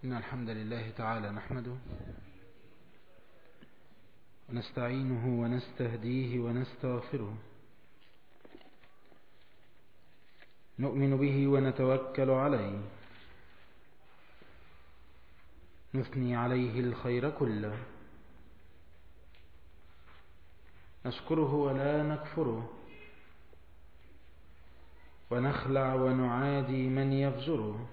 إن الحمد لله تعالى نحمده ونستعينه ونستهديه ونستغفره نؤمن به ونتوكل عليه نثني عليه الخير كله نشكره ولا نكفره ونخلع ونعادي من يفجره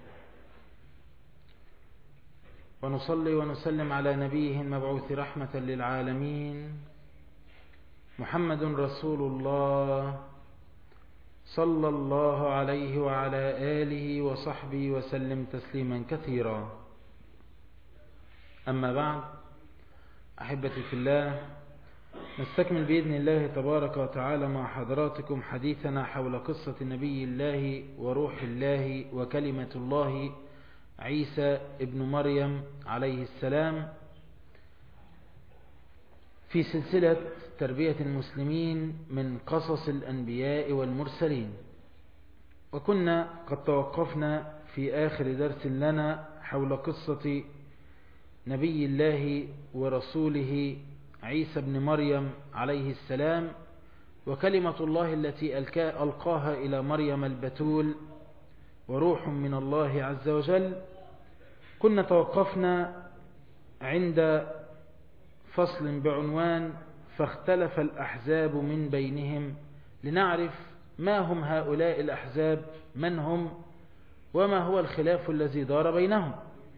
ونصلي ونسلم على نبيه المبعوث رحمة للعالمين محمد رسول الله صلى الله عليه وعلى آله وصحبه وسلم تسليما كثيرا أما بعد أحبتي في الله نستكمل بإذن الله تبارك وتعالى مع حضراتكم حديثنا حول قصة نبي الله وروح الله وكلمة الله عيسى ابن مريم عليه السلام في سلسلة تربية المسلمين من قصص الأنبياء والمرسلين وكنا قد توقفنا في آخر درس لنا حول قصة نبي الله ورسوله عيسى بن مريم عليه السلام وكلمة الله التي ألقاها إلى مريم البتول وروح من الله عز وجل كنا توقفنا عند فصل بعنوان فاختلف الأحزاب من بينهم لنعرف ما هم هؤلاء الأحزاب من هم وما هو الخلاف الذي دار بينهم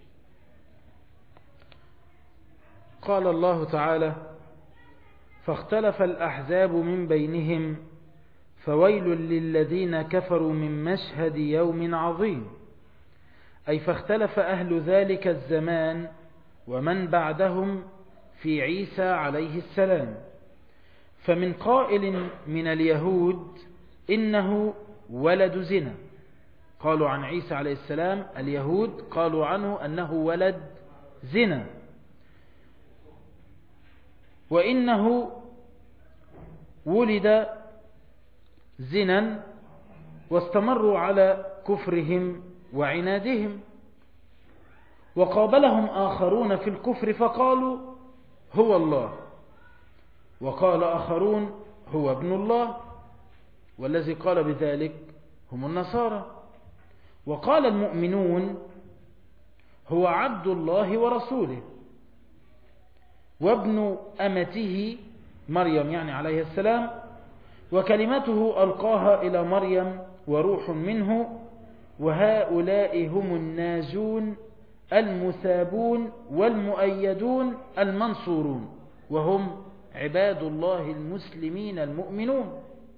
قال الله تعالى فاختلف الأحزاب من بينهم فويل للذين كفروا من مشهد يوم عظيم أي فاختلف أهل ذلك الزمان ومن بعدهم في عيسى عليه السلام فمن قائل من اليهود إنه ولد زنا قالوا عن عيسى عليه السلام اليهود قالوا عنه أنه ولد زنا وإنه ولد زنا واستمروا على كفرهم وعنادهم وقابلهم آخرون في الكفر فقالوا هو الله وقال آخرون هو ابن الله والذي قال بذلك هم النصارى وقال المؤمنون هو عبد الله ورسوله وابن أمته مريم يعني عليه السلام وكلمته ألقاها إلى مريم وروح منه وهؤلاء هم الناجون المثابون والمؤيدون المنصورون وهم عباد الله المسلمين المؤمنون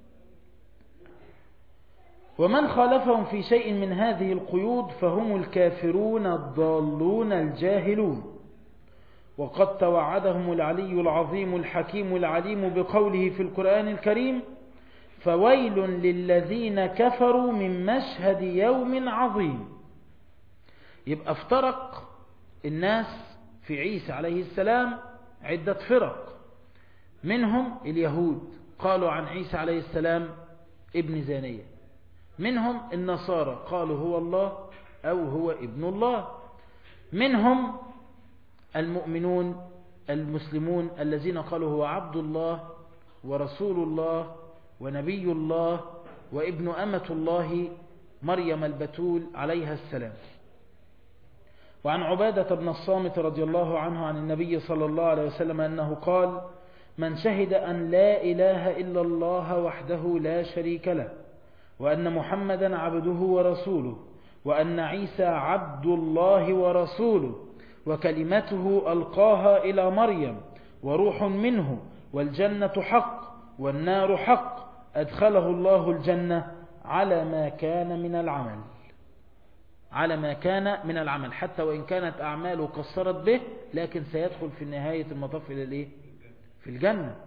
ومن خالفهم في شيء من هذه القيود فهم الكافرون الضالون الجاهلون وقد توعدهم العلي العظيم الحكيم العليم بقوله في القرآن الكريم فويل للذين كفروا من مشهد يوم عظيم يبقى افترق الناس في عيسى عليه السلام عدة فرق منهم اليهود قالوا عن عيسى عليه السلام ابن زانية منهم النصارى قالوا هو الله أو هو ابن الله منهم المؤمنون المسلمون الذين قالوا هو عبد الله ورسول الله ونبي الله وابن أمة الله مريم البتول عليها السلام وعن عبادة بن الصامت رضي الله عنه عن النبي صلى الله عليه وسلم أنه قال من شهد أن لا إله إلا الله وحده لا شريك له وأن محمدا عبده ورسوله وأن عيسى عبد الله ورسوله وكلمته ألقاها إلى مريم وروح منه والجنة حق والنار حق أدخله الله الجنة على ما كان من العمل على ما كان من العمل حتى وإن كانت أعماله قصرت به لكن سيدخل في نهاية المطاف إلى الإيه؟ في الجنة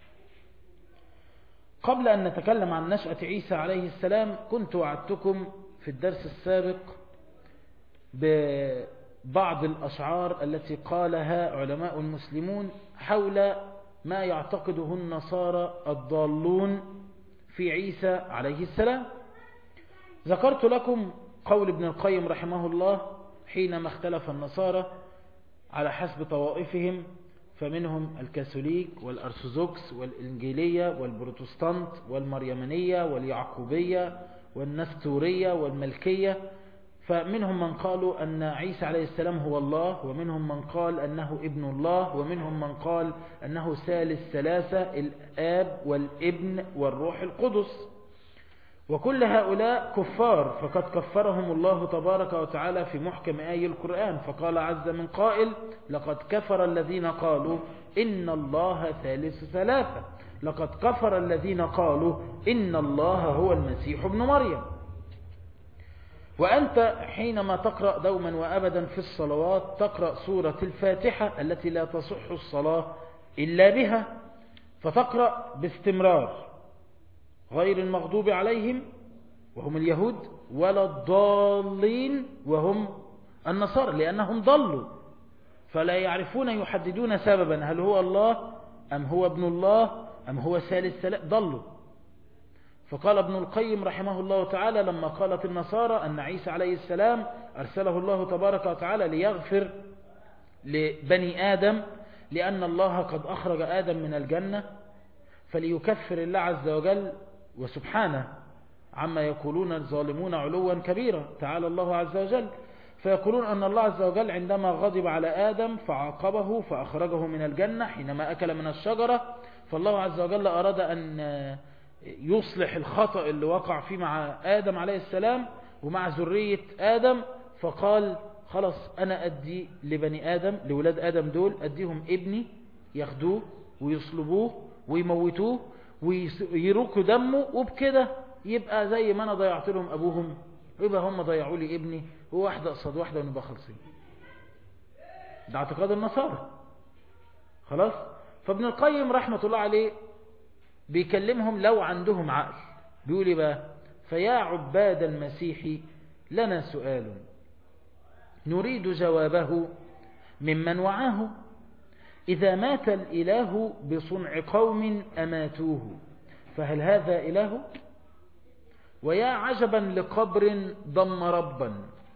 قبل أن نتكلم عن نشأة عيسى عليه السلام كنت وعدتكم في الدرس السابق ببعض الأشعار التي قالها علماء المسلمون حول ما يعتقده النصارى الضالون في عيسى عليه السلام ذكرت لكم قول ابن القيم رحمه الله حينما اختلف النصارى على حسب طوائفهم فمنهم الكاثوليك والأرثوذكس والإنجيلية والبروتستانت والمريمانية واليعقوبية والنستورية والملكية فمنهم من قالوا أن عيسى عليه السلام هو الله ومنهم من قال أنه ابن الله ومنهم من قال أنه ثالث ثلاثة الآب والابن والروح القدس وكل هؤلاء كفار فقد كفرهم الله تبارك وتعالى في محكم آي القرآن فقال عز من قائل لقد كفر الذين قالوا إن الله ثالث ثلاثة لقد كفر الذين قالوا إن الله هو المسيح ابن مريم وأنت حينما تقرأ دوما وأبدا في الصلوات تقرأ سورة الفاتحة التي لا تصح الصلاة إلا بها فتقرأ باستمرار غير المغضوب عليهم وهم اليهود ولا الضالين وهم النصارى لأنهم ضلوا فلا يعرفون يحددون سببا هل هو الله أم هو ابن الله أم هو ثالث ثلاث ضلوا فقال ابن القيم رحمه الله تعالى لما قالت النصارى أن عيسى عليه السلام أرسله الله تبارك وتعالى ليغفر لبني آدم لأن الله قد أخرج آدم من الجنة فليكفر الله عز وجل وسبحانه عما يقولون الظالمون علوا كبيرا تعالى الله عز وجل فيقولون أن الله عز وجل عندما غضب على آدم فعاقبه فأخرجه من الجنة حينما أكل من الشجرة فالله عز وجل أراد أن يصلح الخطأ اللي وقع فيه مع آدم عليه السلام ومع ذرية آدم فقال خلاص أنا أدي لبني آدم لولاد آدم دول أديهم ابني ياخدوه ويصلبوه ويموتوه ويروكوا دمه وبكده يبقى زي ما أنا ضيعت لهم أبوهم يبقى هم ضيعوا لي ابني وواحدة قصاد واحدة ونبقى خلصين ده اعتقاد النصارى خلاص فابن القيم رحمة الله عليه بيكلمهم لو عندهم عقل بيقول ايه بقى فيا عباد المسيح لنا سؤال نريد جوابه ممن وعاه إذا مات الإله بصنع قوم أماتوه فهل هذا إله ويا عجبا لقبر ضم ربا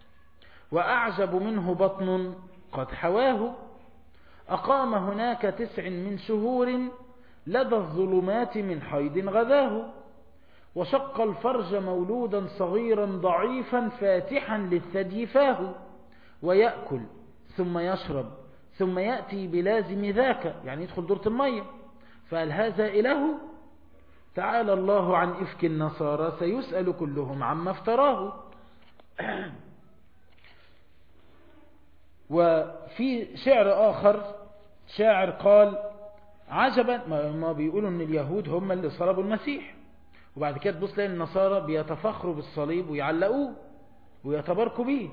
وأعجب منه بطن قد حواه أقام هناك تسع من شهور لدى الظلمات من حيض غذاه وشق الفرج مولودا صغيرا ضعيفا فاتحا للثدي فاه ويأكل ثم يشرب ثم يأتي بلازم ذاك يعني يدخل دورة المية فهل هذا إله تعالى الله عن إفك النصارى سيسأل كلهم عما افتراه وفي شعر آخر شاعر قال عجبا ما بيقولوا ان اليهود هم اللي صلبوا المسيح وبعد كده تبص لان النصارى بيتفخروا بالصليب ويعلقوه ويتباركوا به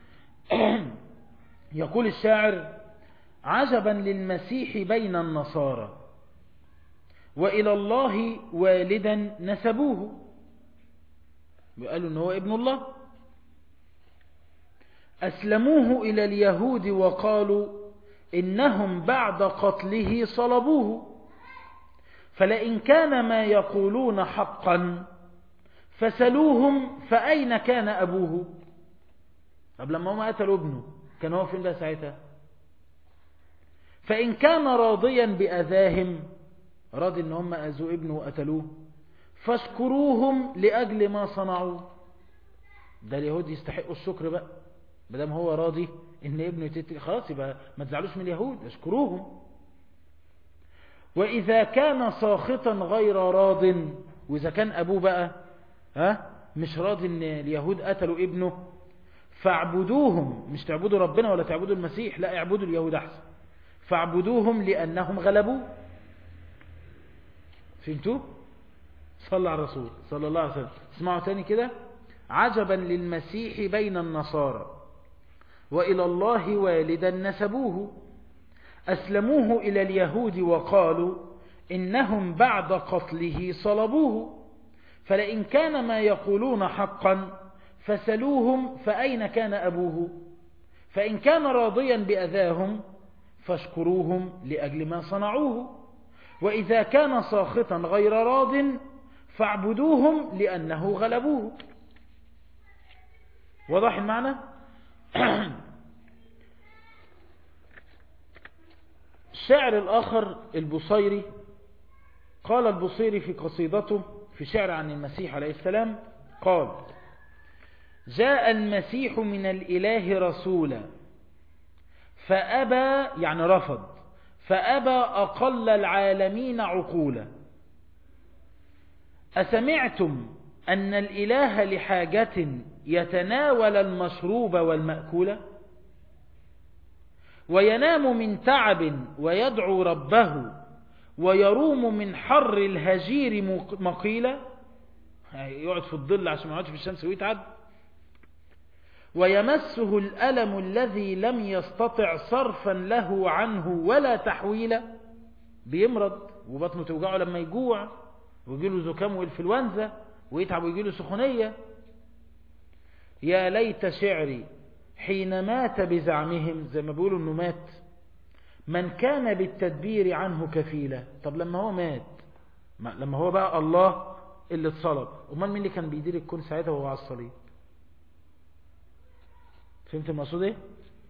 يقول الشاعر عجبا للمسيح بين النصارى وإلى الله والدا نسبوه قالوا ان هو ابن الله أسلموه إلى اليهود وقالوا إنهم بعد قتله صلبوه فلئن كان ما يقولون حقا فسلوهم فأين كان أبوه طب لما هم قتلوا ابنه كان هو فين بقى ساعتها فإن كان راضيا بأذاهم راضي ان هم أذوا ابنه وقتلوه فاشكروهم لأجل ما صنعوا ده اليهود يستحقوا الشكر بقى مدام هو راضي ان ابنه يتقتل خلاص يبقى ما تزعلوش من اليهود اشكروهم واذا كان ساخطا غير راض واذا كان ابوه بقى ها مش راضي ان اليهود قتلوا ابنه فاعبدوهم مش تعبدوا ربنا ولا تعبدوا المسيح لا اعبدوا اليهود احسن فاعبدوهم لانهم غلبوه فهمتوا صلى على الرسول صلى الله عليه وسلم اسمعوا تاني كده عجبا للمسيح بين النصارى وإلى الله والدا نسبوه أسلموه إلى اليهود وقالوا إنهم بعد قتله صلبوه فلئن كان ما يقولون حقا فسلوهم فأين كان أبوه فإن كان راضيا بأذاهم فاشكروهم لأجل ما صنعوه وإذا كان ساخطا غير راض فاعبدوهم لأنه غلبوه وضح المعنى الشاعر الآخر البصيري قال البصيري في قصيدته في شعر عن المسيح عليه السلام قال جاء المسيح من الإله رسولا فأبى يعني رفض فأبى أقل العالمين عقولا أسمعتم أن الإله لحاجة يتناول المشروب والمأكول وينام من تعب ويدعو ربه ويروم من حر الهجير مقيلا يقعد في الظل عشان ما يقعدش في الشمس ويتعب ويمسه الألم الذي لم يستطع صرفا له عنه ولا تحويلا بيمرض وبطنه توجعه لما يجوع ويجيله زكام والفلونزا ويتعب ويجيله سخونية يا ليت شعري حين مات بزعمهم زي ما بيقولوا انه مات من كان بالتدبير عنه كفيلا طب لما هو مات لما هو بقى الله اللي اتصلب امال مين اللي كان بيدير الكون ساعتها وهو على الصليب فهمت المقصود ايه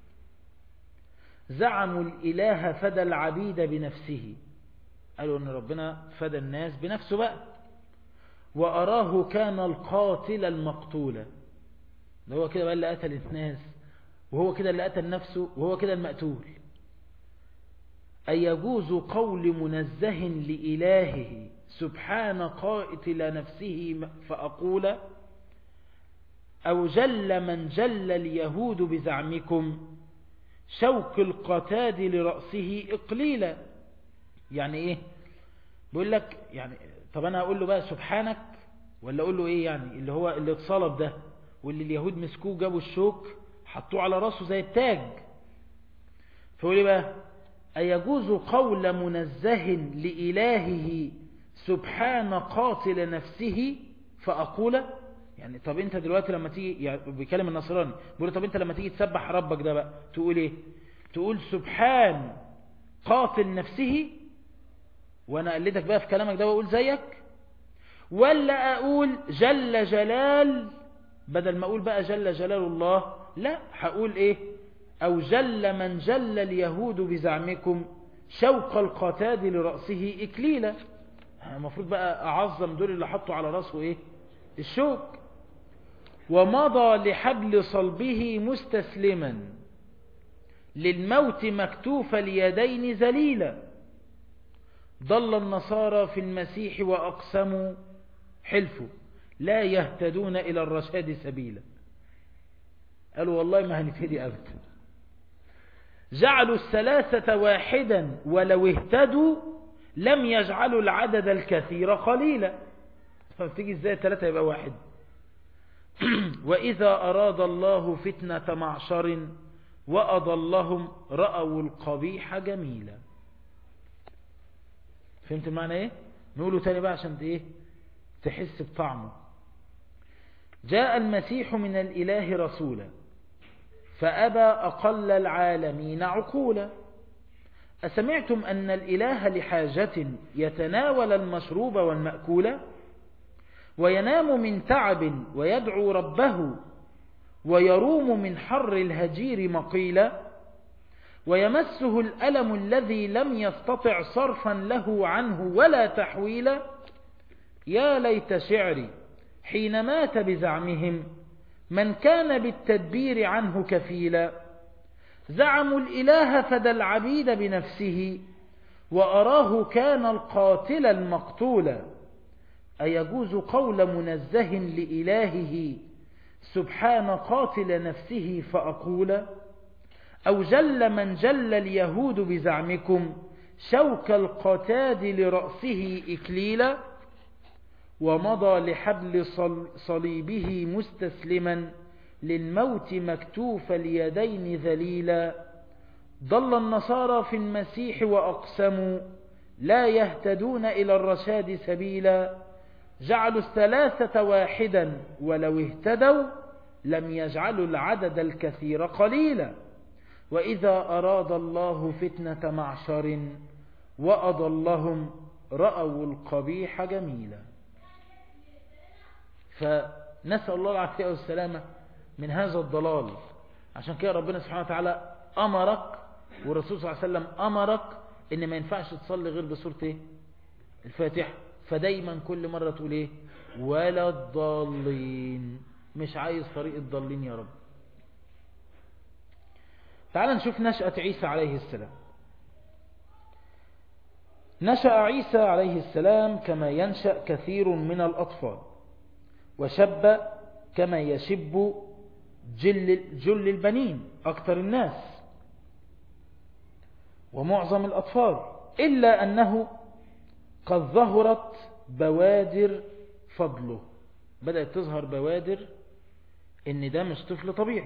زعموا الاله فدى العبيد بنفسه قالوا ان ربنا فدى الناس بنفسه بقى واراه كان القاتل المقتول ده هو كده بقى اللي قتل الناس وهو كده اللي قتل نفسه وهو كده المقتول أي يجوز قول منزه لإلهه سبحان قائتل نفسه فأقول أو جل من جل اليهود بزعمكم شوك القتاد لرأسه إقليلا يعني إيه بيقول لك يعني طب أنا أقول له بقى سبحانك ولا أقول له إيه يعني اللي هو اللي اتصلب ده واللي اليهود مسكوه جابوا الشوك حطوه على راسه زي التاج فيقول لي بقى أيجوز قول منزه لإلهه سبحان قاتل نفسه فأقول يعني طب انت دلوقتي لما تيجي يعني بيكلم النصراني بيقول طب انت لما تيجي تسبح ربك ده بقى تقول ايه تقول سبحان قاتل نفسه وانا اقلدك بقى في كلامك ده واقول زيك ولا اقول جل جلال بدل ما اقول بقى جل جلال الله لا هقول ايه او جل من جل اليهود بزعمكم شوق القتاد لرأسه اكليلا المفروض بقى اعظم دول اللي حطوا على رأسه ايه الشوك ومضى لحبل صلبه مستسلما للموت مكتوف اليدين ذليلا ضل النصارى في المسيح وأقسموا حلفوا لا يهتدون إلى الرشاد سبيلا قالوا والله ما هنتهدي أبدا جعلوا الثلاثة واحدا ولو اهتدوا لم يجعلوا العدد الكثير قليلا فتيجي ازاي الثلاثة يبقى واحد وإذا أراد الله فتنة معشر وأضلهم رأوا القبيح جميلا فهمت المعنى ايه نقوله تاني بقى عشان ايه تحس بطعمه جاء المسيح من الإله رسولا فأبى أقل العالمين عقولا أسمعتم أن الإله لحاجة يتناول المشروب والمأكول وينام من تعب ويدعو ربه ويروم من حر الهجير مقيلا ويمسه الألم الذي لم يستطع صرفا له عنه ولا تحويلا يا ليت شعري حين مات بزعمهم من كان بالتدبير عنه كفيلا زعموا الإله فدى العبيد بنفسه وأراه كان القاتل المقتولا أيجوز قول منزه لإلهه سبحان قاتل نفسه فأقول أو جل من جل اليهود بزعمكم شوك القتاد لرأسه إكليلا ومضى لحبل صليبه مستسلما للموت مكتوف اليدين ذليلا ضل النصارى في المسيح وأقسموا لا يهتدون إلى الرشاد سبيلا جعلوا الثلاثة واحدا ولو اهتدوا لم يجعلوا العدد الكثير قليلا وإذا أراد الله فتنة معشر وأضلهم رأوا القبيح جميلا فنسأل الله العافية والسلامة من هذا الضلال عشان كده ربنا سبحانه وتعالى أمرك والرسول صلى الله عليه وسلم أمرك ان ما ينفعش تصلي غير بسورة ايه الفاتحة فدايما كل مرة تقول ايه ولا الضالين مش عايز طريق الضالين يا رب تعال نشوف نشأة عيسى عليه السلام نشأ عيسى عليه السلام كما ينشأ كثير من الأطفال وشب كما يشب جل, جل البنين أكثر الناس ومعظم الأطفال إلا أنه قد ظهرت بوادر فضله بدأت تظهر بوادر إن ده مش طفل طبيعي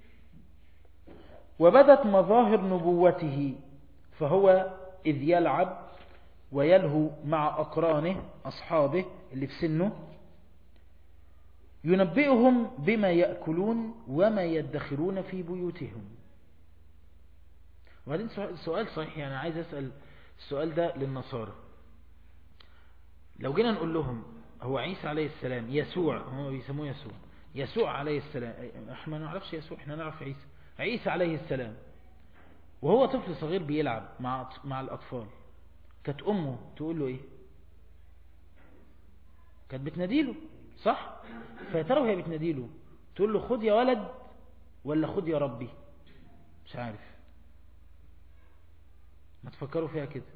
وبدت مظاهر نبوته فهو إذ يلعب ويلهو مع أقرانه أصحابه اللي في سنه ينبئهم بما يأكلون وما يدخرون في بيوتهم وبعدين سؤال صحيح يعني عايز أسأل السؤال ده للنصارى لو جينا نقول لهم هو عيسى عليه السلام يسوع هم بيسموه يسوع يسوع عليه السلام احنا ما نعرفش يسوع احنا نعرف عيسى عيسى عليه السلام وهو طفل صغير بيلعب مع مع الأطفال كانت أمه تقول له إيه كانت بتناديله صح فيترى وهي بتناديله تقول له خد يا ولد ولا خد يا ربي مش عارف ما تفكروا فيها كده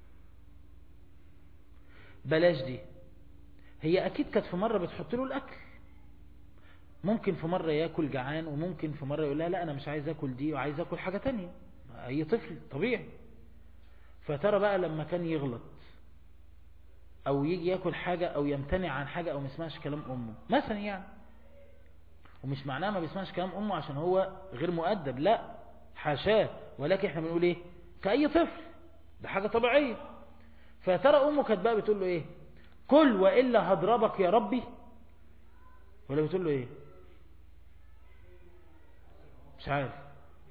بلاش دي هي أكيد كانت في مرة بتحط له الأكل ممكن في مرة يأكل جعان وممكن في مرة يقول لها لا أنا مش عايز أكل دي وعايز أكل حاجة تانية أي طفل طبيعي فترى بقى لما كان يغلط او يجي ياكل حاجة او يمتنع عن حاجة او ما يسمعش كلام امه مثلا يعني ومش معناه ما بيسمعش كلام امه عشان هو غير مؤدب لا حاشاه ولكن احنا بنقول ايه كأي طفل ده حاجة طبيعية فترى امه كانت بقى بتقول له ايه كل وإلا هضربك يا ربي ولا بتقول له ايه مش عارف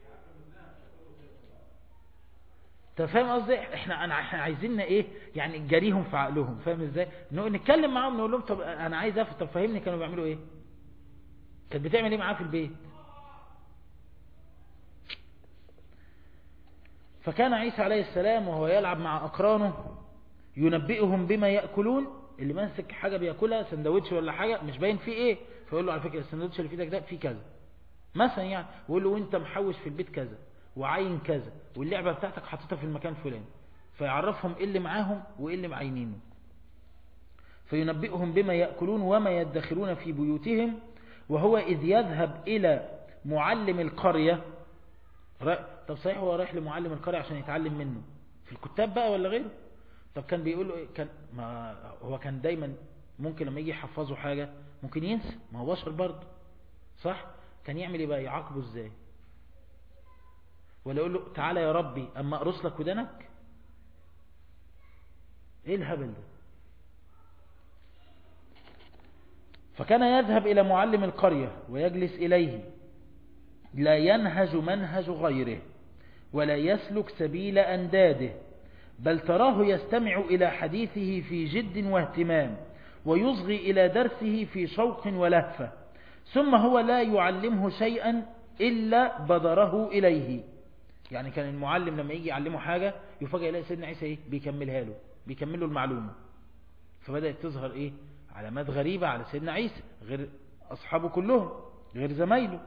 انت فاهم قصدي احنا انا احنا عايزيننا ايه يعني نجاريهم في عقلهم فاهم ازاي نتكلم معاهم نقول لهم طب انا عايز افهم طب فهمني كانوا بيعملوا ايه كانت بتعمل ايه معاه في البيت فكان عيسى عليه السلام وهو يلعب مع اقرانه ينبئهم بما ياكلون اللي ماسك حاجه بياكلها سندوتش ولا حاجه مش باين فيه ايه فيقول له على فكره السندوتش اللي في ايدك ده فيه كذا مثلا يعني ويقول له وانت محوش في البيت كذا وعين كذا واللعبة بتاعتك حطيتها في المكان فلان فيعرفهم ايه اللي معاهم وايه اللي معينينه فينبئهم بما يأكلون وما يدخرون في بيوتهم وهو إذ يذهب إلى معلم القرية طب صحيح هو رايح لمعلم القرية عشان يتعلم منه في الكتاب بقى ولا غيره طب كان بيقول له إيه؟ كان ما هو كان دايما ممكن لما يجي يحفظه حاجة ممكن ينسى ما هو بشر برضه صح كان يعمل ايه بقى يعاقبه ازاي ولا يقول له تعالى يا ربي أما أقرص لك ودنك إيه الهبل ده فكان يذهب إلى معلم القرية ويجلس إليه لا ينهج منهج غيره ولا يسلك سبيل أنداده بل تراه يستمع إلى حديثه في جد واهتمام ويصغي إلى درسه في شوق ولهفة ثم هو لا يعلمه شيئا إلا بدره إليه يعني كان المعلم لما يجي يعلمه حاجة يفاجئ يلاقي سيدنا عيسى ايه بيكملها له بيكمل له المعلومة فبدأت تظهر ايه علامات غريبة على سيدنا عيسى غير أصحابه كلهم غير زمايله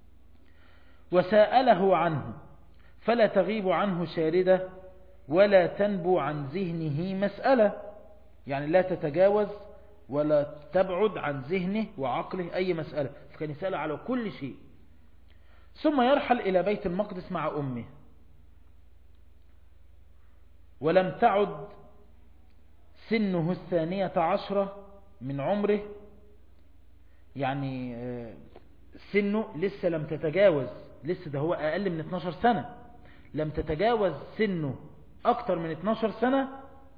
وسأله عنه فلا تغيب عنه شاردة ولا تنبو عن ذهنه مسألة يعني لا تتجاوز ولا تبعد عن ذهنه وعقله أي مسألة فكان يسأله على كل شيء ثم يرحل إلى بيت المقدس مع أمه ولم تعد سنه الثانية عشرة من عمره يعني آه، سنه لسه لم تتجاوز لسه ده هو أقل من 12 سنة لم تتجاوز سنه أكثر من 12 سنة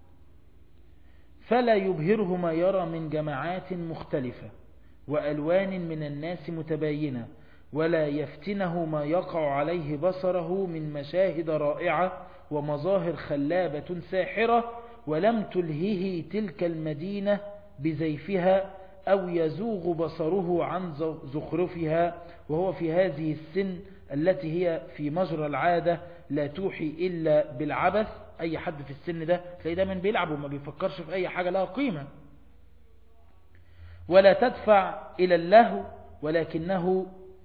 فلا يبهره ما يرى من جماعات مختلفة وألوان من الناس متباينة ولا يفتنه ما يقع عليه بصره من مشاهد رائعة ومظاهر خلابة ساحرة ولم تلهه تلك المدينة بزيفها أو يزوغ بصره عن زخرفها وهو في هذه السن التي هي في مجرى العادة لا توحي إلا بالعبث أي حد في السن ده تلاقيه دايما بيلعب وما بيفكرش في أي حاجة لها قيمة ولا تدفع إلى اللهو ولكنه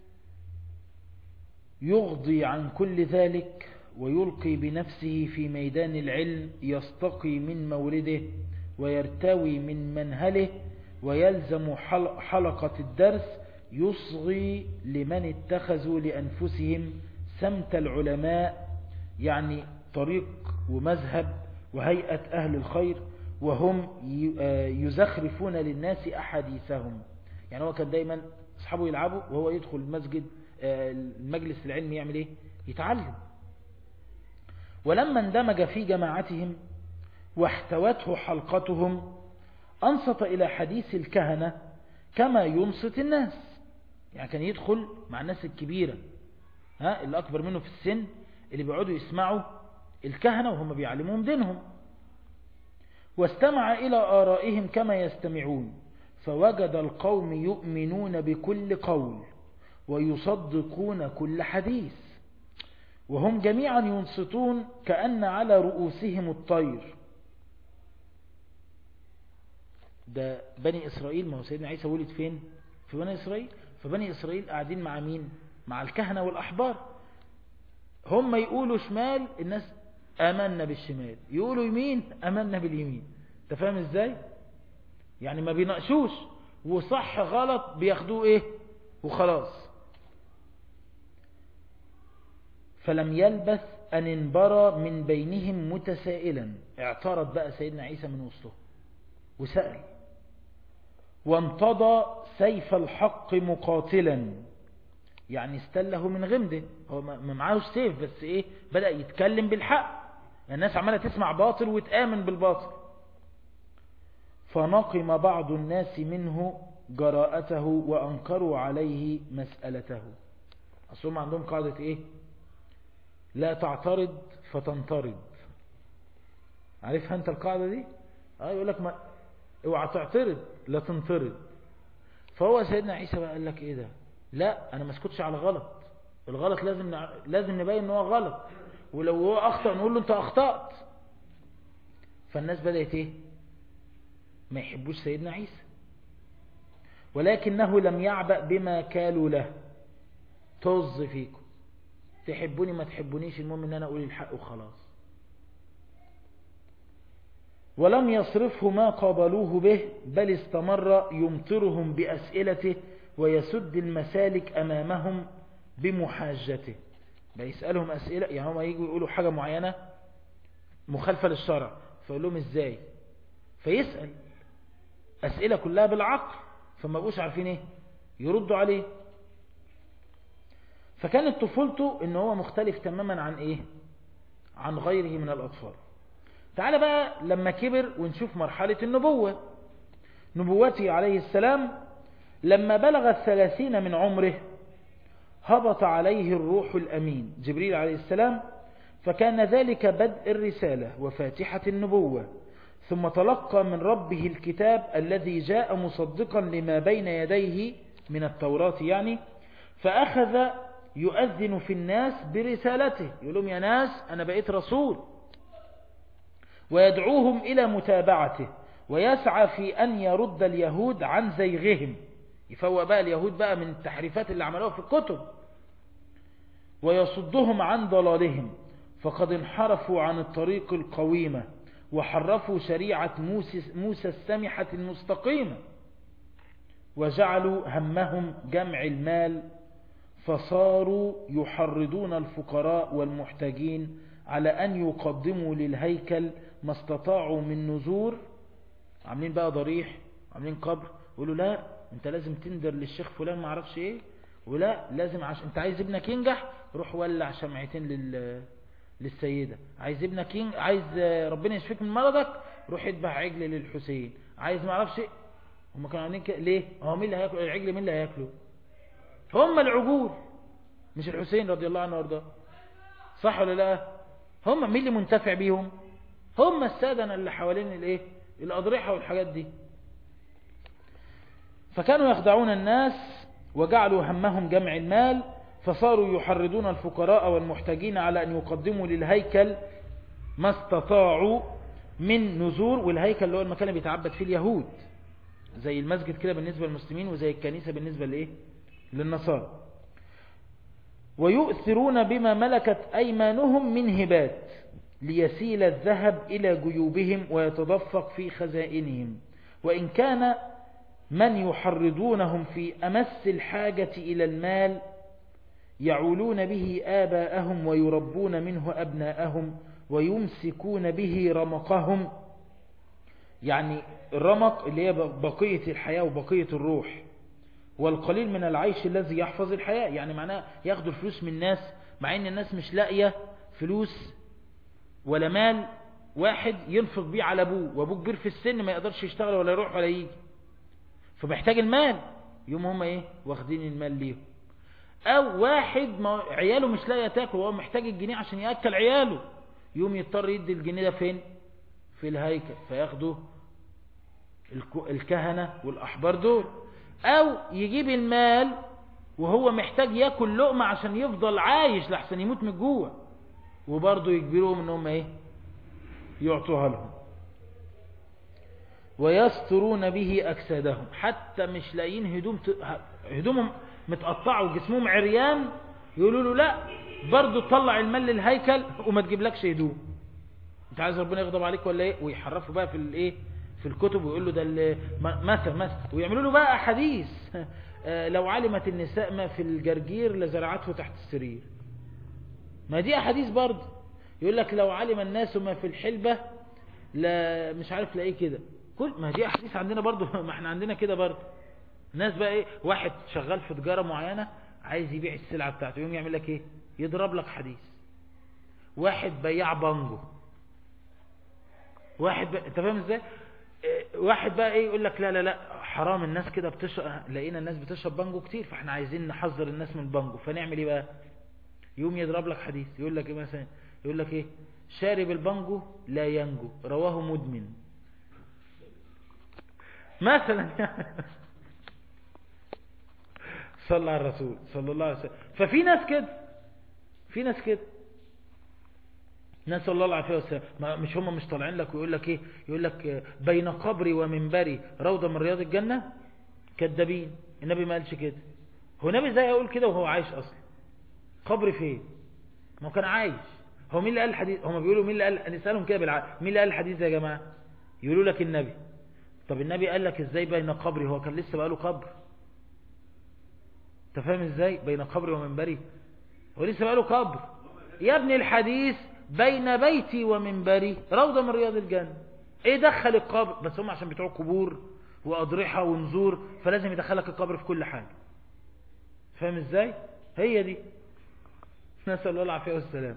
يغضي عن كل ذلك ويلقي بنفسه في ميدان العلم يستقي من مورده ويرتوي من منهله ويلزم حلقة الدرس يصغي لمن اتخذوا لأنفسهم سمت العلماء يعني طريق ومذهب وهيئة أهل الخير وهم يزخرفون للناس أحاديثهم يعني هو كان دايما أصحابه يلعبوا وهو يدخل المسجد المجلس العلمي يعمل ايه يتعلم ولما اندمج في جماعتهم واحتوته حلقتهم أنصت إلى حديث الكهنة كما ينصت الناس يعني كان يدخل مع الناس الكبيرة ها اللي أكبر منه في السن اللي بيقعدوا يسمعوا الكهنة وهم بيعلمون دينهم واستمع إلى آرائهم كما يستمعون فوجد القوم يؤمنون بكل قول ويصدقون كل حديث وهم جميعا ينصتون كأن على رؤوسهم الطير ده بني إسرائيل ما هو سيدنا عيسى ولد فين في بني إسرائيل فبني إسرائيل قاعدين مع مين مع الكهنة والأحبار هم يقولوا شمال الناس آمنا بالشمال يقولوا يمين آمنا باليمين انت فاهم ازاي يعني ما بيناقشوش وصح غلط بياخدوه ايه وخلاص فلم يلبث أن انبرى من بينهم متسائلا اعترض بقى سيدنا عيسى من وسطه وسأل وانتضى سيف الحق مقاتلا يعني استله من غمده هو ما معاهوش سيف بس ايه بدأ يتكلم بالحق الناس عمالة تسمع باطل وتآمن بالباطل فنقم بعض الناس منه جراءته وأنكروا عليه مسألته أصلهم عندهم قاعدة ايه لا تعترض فتنطرد عارفها انت القاعدة دي اه يقول لك ما اوعى تعترض لا تنطرد فهو سيدنا عيسى بقى قال لك ايه ده لا انا ما اسكتش على غلط الغلط لازم نع... لازم نبين ان هو غلط ولو هو اخطأ نقول له انت اخطأت فالناس بدأت ايه ما يحبوش سيدنا عيسى ولكنه لم يعبأ بما كالوا له طز فيكم تحبوني ما تحبونيش المهم ان انا اقول الحق وخلاص ولم يصرفه ما قابلوه به بل استمر يمطرهم بأسئلته ويسد المسالك أمامهم بمحاجته بيسألهم أسئلة يعني هم يجوا يقولوا حاجة معينة مخالفة للشرع فيقول لهم ازاي فيسأل أسئلة كلها بالعقل فما بقوش عارفين ايه يردوا عليه فكانت طفولته ان هو مختلف تماما عن ايه عن غيره من الأطفال تعال بقى لما كبر ونشوف مرحلة النبوة نبوته عليه السلام لما بلغ الثلاثين من عمره هبط عليه الروح الأمين جبريل عليه السلام فكان ذلك بدء الرسالة وفاتحة النبوة ثم تلقى من ربه الكتاب الذي جاء مصدقا لما بين يديه من التوراة يعني فأخذ يؤذن في الناس برسالته يقول لهم يا ناس أنا بقيت رسول ويدعوهم إلى متابعته ويسعى في أن يرد اليهود عن زيغهم يفوق بقى اليهود بقى من التحريفات اللي عملوها في الكتب ويصدهم عن ضلالهم فقد انحرفوا عن الطريق القويمة وحرفوا شريعة موسى, موسى السمحة المستقيمة وجعلوا همهم جمع المال فصاروا يحرضون الفقراء والمحتاجين على أن يقدموا للهيكل ما استطاعوا من نذور عاملين بقى ضريح عاملين قبر يقولوا لا انت لازم تندر للشيخ فلان ما عرفش ايه ولا لازم عشان انت عايز ابنك ينجح روح ولع شمعتين لل... للسيدة عايز ابنك ين... عايز ربنا يشفيك من مرضك روح اذبح عجل للحسين عايز ما عرفش ايه هم كانوا عاملين كده ليه هو مين اللي هياكل العجل مين اللي هياكله هم العجول مش الحسين رضي الله عنه وارضاه صح ولا لا هم مين اللي منتفع بيهم هم السادة اللي حوالين الايه الاضرحة والحاجات دي فكانوا يخدعون الناس وجعلوا همهم جمع المال فصاروا يحرضون الفقراء والمحتاجين على أن يقدموا للهيكل ما استطاعوا من نزور والهيكل اللي هو المكان اللي بيتعبد فيه اليهود زي المسجد كده بالنسبة للمسلمين وزي الكنيسة بالنسبة لإيه للنصارى ويؤثرون بما ملكت أيمانهم من هبات ليسيل الذهب إلى جيوبهم ويتدفق في خزائنهم وإن كان من يحرضونهم في أمس الحاجة إلى المال يعولون به آباءهم ويربون منه أبناءهم ويمسكون به رمقهم يعني الرمق اللي هي بقية الحياة وبقية الروح والقليل من العيش الذي يحفظ الحياة يعني معناه ياخدوا الفلوس من الناس مع ان الناس مش لاقية فلوس ولا مال واحد ينفق بيه على ابوه وابوه كبير في السن ما يقدرش يشتغل ولا يروح ولا يجي فمحتاج المال يوم هم ايه واخدين المال ليهم او واحد ما عياله مش لاقيه تاكل وهو محتاج الجنيه عشان ياكل عياله يوم يضطر يدي الجنيه ده فين في الهيكل فياخده الكهنة والاحبار دول او يجيب المال وهو محتاج ياكل لقمة عشان يفضل عايش لحسن يموت من الجوع وبرضه يجبرهم ان هم ايه يعطوها لهم ويسترون به أجسادهم حتى مش لاقيين هدوم ت... هدومهم متقطعة وجسمهم عريان يقولوا له لا برضه تطلع المال للهيكل وما تجيب لكش هدوم انت عايز ربنا يغضب عليك ولا ايه ويحرفوا بقى في الايه في الكتب ويقول له ده مثل مثل ويعملوا له بقى احاديث لو علمت النساء ما في الجرجير لزرعته تحت السرير ما دي احاديث برضه يقول لك لو علم الناس ما في الحلبة لا مش عارف لاقيه كده كل ما دي احاديث عندنا برضه ما احنا عندنا كده برضه الناس بقى ايه واحد شغال في تجارة معينة عايز يبيع السلعة بتاعته يوم يعمل لك ايه يضرب لك حديث واحد بياع بانجو واحد بقى انت فاهم ازاي واحد بقى ايه يقول لك لا لا لا حرام الناس كده بتشرب لقينا الناس بتشرب بانجو كتير فاحنا عايزين نحذر الناس من البانجو فنعمل ايه بقى يوم يضرب لك حديث يقول لك ايه مثلا يقول لك ايه شارب البانجو لا ينجو رواه مدمن مثلا صلى على الرسول صلى الله عليه وسلم ففي ناس كده في ناس كده ناس الله العافيه والسلام مش هم مش طالعين لك ويقول لك ايه يقول لك بين قبري ومنبري روضه من رياض الجنه كذابين النبي ما قالش كده هو النبي ازاي يقول كده وهو عايش اصلا قبري فين ما هو كان عايش هو مين اللي قال الحديث هم بيقولوا مين اللي قال نسالهم كده بالعقل مين اللي قال الحديث يا جماعه يقولوا لك النبي طب النبي قال لك ازاي بين قبري هو كان لسه بقاله قبر انت فاهم ازاي بين قبري ومنبري هو لسه بقاله قبر يا ابني الحديث بين بيتي ومنبري روضة من رياض الجنة ايه دخل القبر بس هم عشان بتوع قبور واضرحة ونزور فلازم يدخلك القبر في كل حاجة فاهم ازاي هي دي نسأل الله العافية والسلام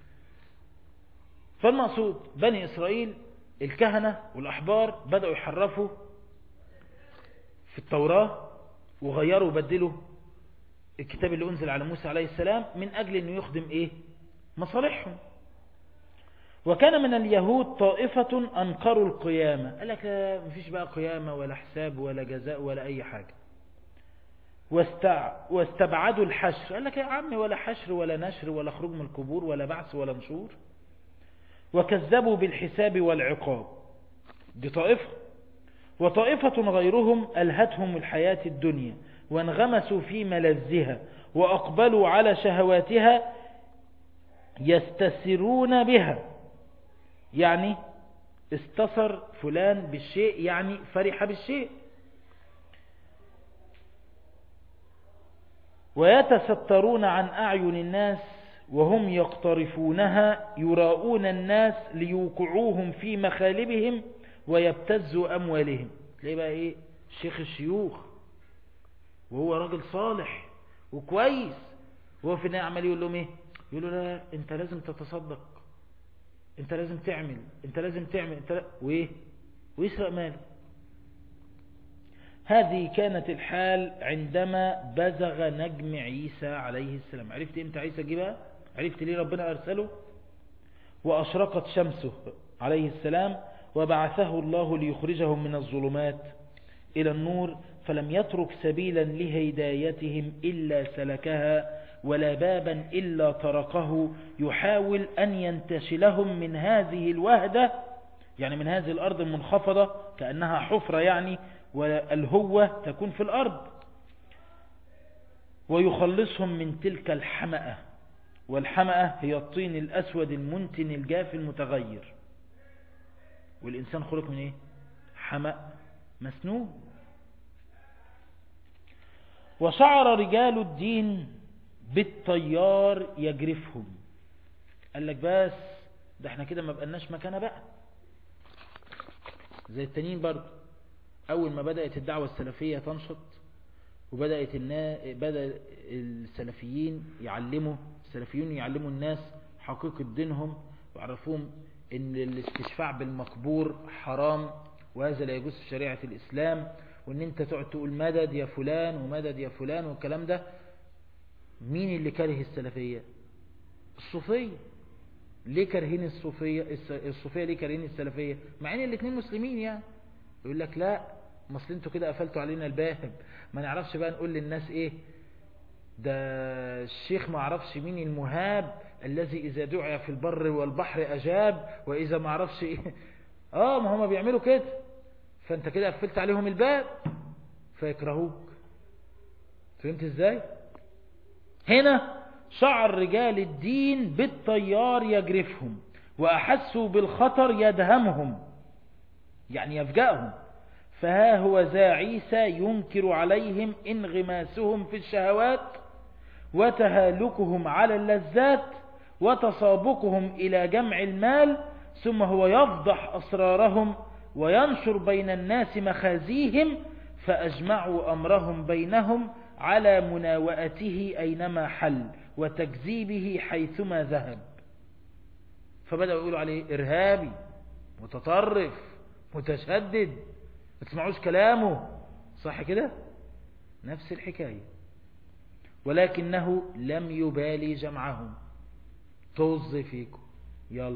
فالمقصود بني إسرائيل الكهنة والأحبار بدأوا يحرفوا في التوراة وغيروا وبدلوا الكتاب اللي أنزل على موسى عليه السلام من أجل أنه يخدم إيه مصالحهم وكان من اليهود طائفة أنكروا القيامة قال لك لا مفيش بقى قيامة ولا حساب ولا جزاء ولا أي حاجة واستع... واستبعدوا الحشر قال لك يا عمي ولا حشر ولا نشر ولا خروج من القبور ولا بعث ولا نشور وكذبوا بالحساب والعقاب دي طائفة وطائفة غيرهم ألهتهم الحياة الدنيا وانغمسوا في ملذها وأقبلوا على شهواتها يستسرون بها يعني استصر فلان بالشيء يعني فرح بالشيء ويتسترون عن أعين الناس وهم يقترفونها يراؤون الناس ليوقعوهم في مخالبهم ويبتزوا أموالهم تلاقيه بقى إيه شيخ الشيوخ وهو راجل صالح وكويس وهو في النهاية عمال يقول لهم إيه يقول له لا أنت لازم تتصدق أنت لازم تعمل أنت لازم تعمل أنت لا... وإيه ويسرق ماله هذه كانت الحال عندما بزغ نجم عيسى عليه السلام عرفت امتى عيسى جه عرفت ليه ربنا أرسله وأشرقت شمسه عليه السلام وبعثه الله ليخرجهم من الظلمات إلى النور فلم يترك سبيلا لهدايتهم إلا سلكها ولا بابا إلا طرقه يحاول أن ينتشلهم من هذه الوهدة يعني من هذه الأرض المنخفضة كأنها حفرة يعني والهوة تكون في الأرض ويخلصهم من تلك الحمأة والحمأة هي الطين الأسود المنتن الجاف المتغير والإنسان خلق من إيه حمأ مسنون وشعر رجال الدين بالطيار يجرفهم قال لك بس ده احنا كده ما بقناش مكانه بقى زي التانيين برضه اول ما بدأت الدعوة السلفية تنشط وبدأت النا... بدأ السلفيين يعلموا السلفيون يعلموا الناس حقيقة دينهم ويعرفوهم ان الاستشفاع بالمقبور حرام وهذا لا يجوز في شريعة الاسلام وان انت تقعد تقول مدد يا فلان ومدد يا فلان والكلام ده مين اللي كاره السلفية الصوفية ليه كارهين الصوفية الصوفية ليه كارهين السلفية مع ان الاثنين مسلمين يعني يقول لك لا مصل انتوا كده قفلتوا علينا الباب ما نعرفش بقى نقول للناس ايه ده الشيخ ما عرفش مين المهاب الذي اذا دعي في البر والبحر اجاب واذا ما عرفش ايه اه ما هم بيعملوا كده فانت كده قفلت عليهم الباب فيكرهوك فهمت ازاي هنا شعر رجال الدين بالطيار يجرفهم وأحسوا بالخطر يدهمهم يعني يفجأهم فها هو ذا عيسى ينكر عليهم انغماسهم في الشهوات وتهالكهم على اللذات وتسابقهم إلى جمع المال ثم هو يفضح أسرارهم وينشر بين الناس مخازيهم فأجمعوا أمرهم بينهم على مناوئته أينما حل وتكذيبه حيثما ذهب فبدأوا يقولوا عليه إرهابي متطرف متشدد ما تسمعوش كلامه صح كده نفس الحكاية ولكنه لم يبالي جمعهم طز فيكم يلا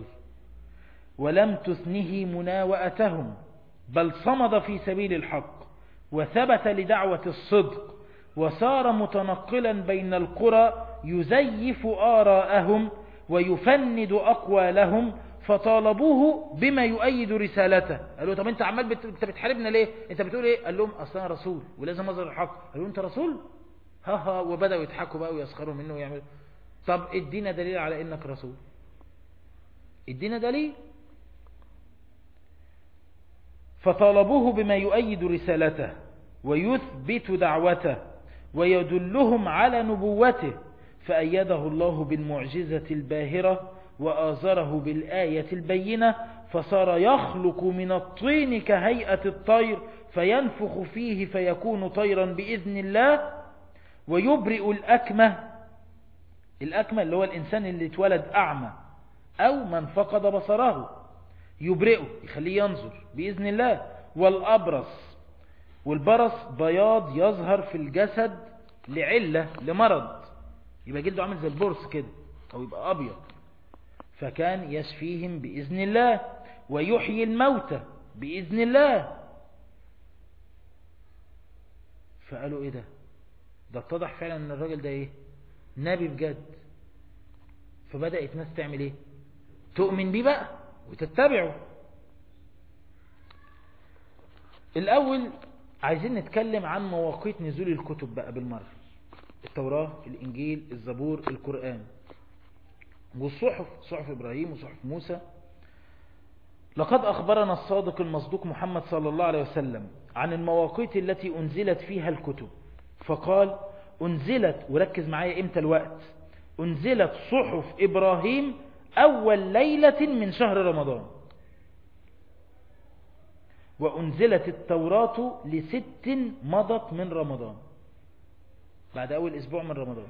ولم تثنه مناوئتهم بل صمد في سبيل الحق وثبت لدعوة الصدق وصار متنقلا بين القرى يزيف آراءهم ويفند أقوالهم فطالبوه بما يؤيد رسالته قالوا طب انت عمال بت... انت بتحاربنا ليه انت بتقول ايه قال لهم اصلا انا رسول ولازم اظهر الحق قالوا انت رسول ها ها وبداوا يضحكوا بقى ويسخروا منه ويعملوا طب ادينا دليل على انك رسول ادينا دليل فطالبوه بما يؤيد رسالته ويثبت دعوته ويدلهم على نبوته فأيده الله بالمعجزة الباهرة وآزره بالآية البينة فصار يخلق من الطين كهيئة الطير فينفخ فيه فيكون طيرا بإذن الله ويبرئ الأكمة الأكمة اللي هو الإنسان اللي اتولد أعمى أو من فقد بصره يبرئه يخليه ينظر بإذن الله والأبرص والبرص بياض يظهر في الجسد لعلة لمرض يبقى جلده عامل زي البرص كده أو يبقى أبيض فكان يشفيهم بإذن الله ويحيي الموتى بإذن الله فقالوا إيه ده ده اتضح فعلا أن الراجل ده إيه نبي بجد فبدأت ناس تعمل إيه تؤمن بيه بقى وتتبعه الأول عايزين نتكلم عن مواقيت نزول الكتب بقى بالمرة التوراة الإنجيل الزبور القرآن والصحف صحف إبراهيم وصحف موسى لقد أخبرنا الصادق المصدوق محمد صلى الله عليه وسلم عن المواقيت التي أنزلت فيها الكتب فقال أنزلت وركز معايا إمتى الوقت أنزلت صحف إبراهيم أول ليلة من شهر رمضان وأنزلت التوراة لست مضت من رمضان بعد أول أسبوع من رمضان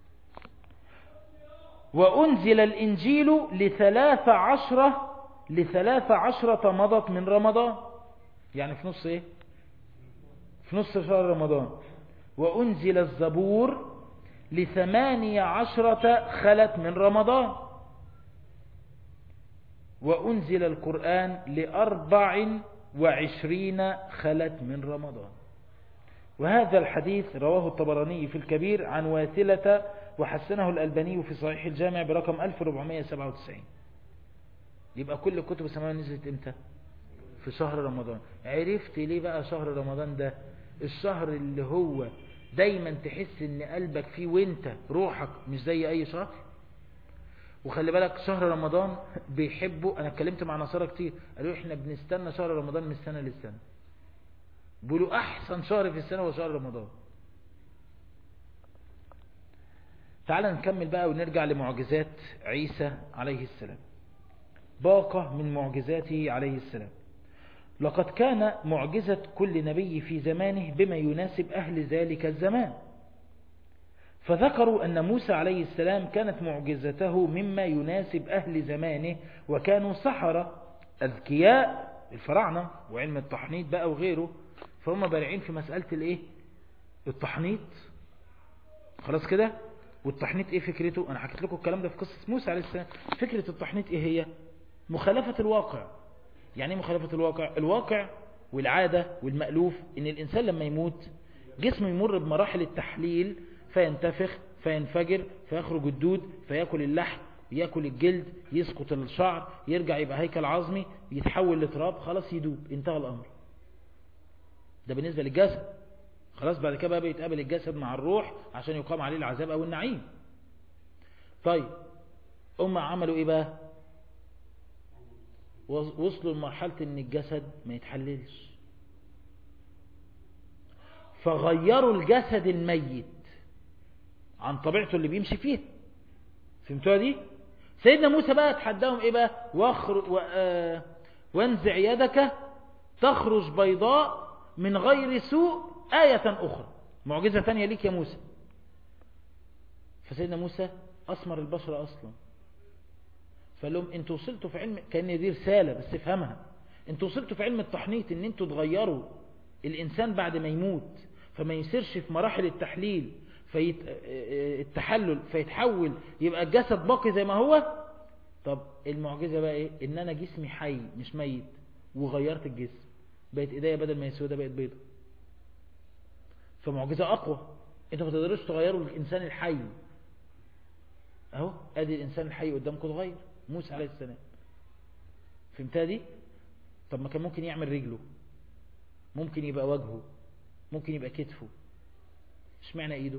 وأنزل الإنجيل لثلاث عشرة لثلاث عشرة مضت من رمضان يعني في نص إيه في نص شهر رمضان وأنزل الزبور لثمانية عشرة خلت من رمضان وأنزل القرآن لأربع وعشرين خلت من رمضان وهذا الحديث رواه الطبراني في الكبير عن واثلة وحسنه الألباني في صحيح الجامع برقم 1497 يبقى كل كتب السماوية نزلت امتى في شهر رمضان عرفت ليه بقى شهر رمضان ده الشهر اللي هو دايما تحس ان قلبك فيه وانت روحك مش زي اي شهر وخلي بالك شهر رمضان بيحبوا انا اتكلمت مع نصارى كتير قالوا احنا بنستنى شهر رمضان من السنة للسنة بيقولوا احسن شهر في السنة هو شهر رمضان تعال نكمل بقى ونرجع لمعجزات عيسى عليه السلام باقة من معجزاته عليه السلام لقد كان معجزة كل نبي في زمانه بما يناسب أهل ذلك الزمان فذكروا أن موسى عليه السلام كانت معجزته مما يناسب أهل زمانه وكانوا سحرة أذكياء الفراعنة وعلم التحنيط بقى وغيره فهم بارعين في مسألة الايه التحنيط خلاص كده والتحنيط ايه فكرته انا حكيت لكم الكلام ده في قصة موسى عليه السلام فكرة التحنيط ايه هي مخالفة الواقع يعني ايه مخالفة الواقع الواقع والعادة والمألوف ان الانسان لما يموت جسمه يمر بمراحل التحليل فينتفخ فينفجر فيخرج الدود فيأكل اللحم يأكل الجلد يسقط الشعر يرجع يبقى هيكل عظمي يتحول لتراب خلاص يدوب انتهى الأمر ده بالنسبة للجسد خلاص بعد كده بقى بيتقابل الجسد مع الروح عشان يقام عليه العذاب أو النعيم طيب هم عملوا ايه بقى وصلوا لمرحلة ان الجسد ما يتحللش فغيروا الجسد الميت عن طبيعته اللي بيمشي فيها فهمتوها دي سيدنا موسى بقى تحداهم ايه بقى واخر و... آه... وانزع يدك تخرج بيضاء من غير سوء آية أخرى معجزة تانية ليك يا موسى فسيدنا موسى أسمر البشر أصلا فقال لهم انتوا وصلتوا في علم كأن دي رسالة بس افهمها انتوا وصلتوا في علم التحنيط ان انتوا تغيروا الإنسان بعد ما يموت فما يسيرش في مراحل التحليل فيت... التحلل فيتحول يبقى الجسد باقي زي ما هو طب المعجزة بقى ايه ان انا جسمي حي مش ميت وغيرت الجسم بقت ايديا بدل ما هي سودة بقت بيضة فمعجزة اقوى انتوا ما تقدروش تغيروا الانسان الحي اهو ادي الانسان الحي قدامكم اتغير موسى عليه السلام فهمتها دي طب ما كان ممكن يعمل رجله ممكن يبقى وجهه ممكن يبقى كتفه اشمعنى ايده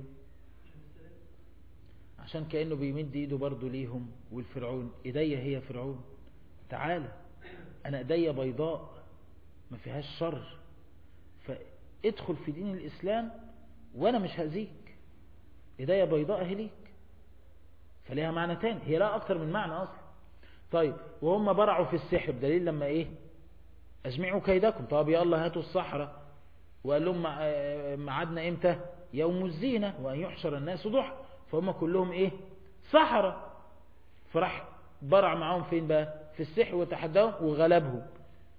عشان كأنه بيمد ايده برضه ليهم والفرعون ايديا هي فرعون تعالى انا ايديا بيضاء ما فيهاش شر فادخل في دين الاسلام وانا مش هأذيك ايديا بيضاء اهي ليك فليها معنى تاني هي لا اكتر من معنى اصلا طيب وهم برعوا في السحر بدليل لما ايه اجمعوا كيدكم طب يلا هاتوا الصحراء وقال لهم معادنا امتى يوم الزينة وان يحشر الناس ضحى فهم كلهم ايه سحرة فراح برع معاهم فين بقى في السحر وتحداهم وغلبهم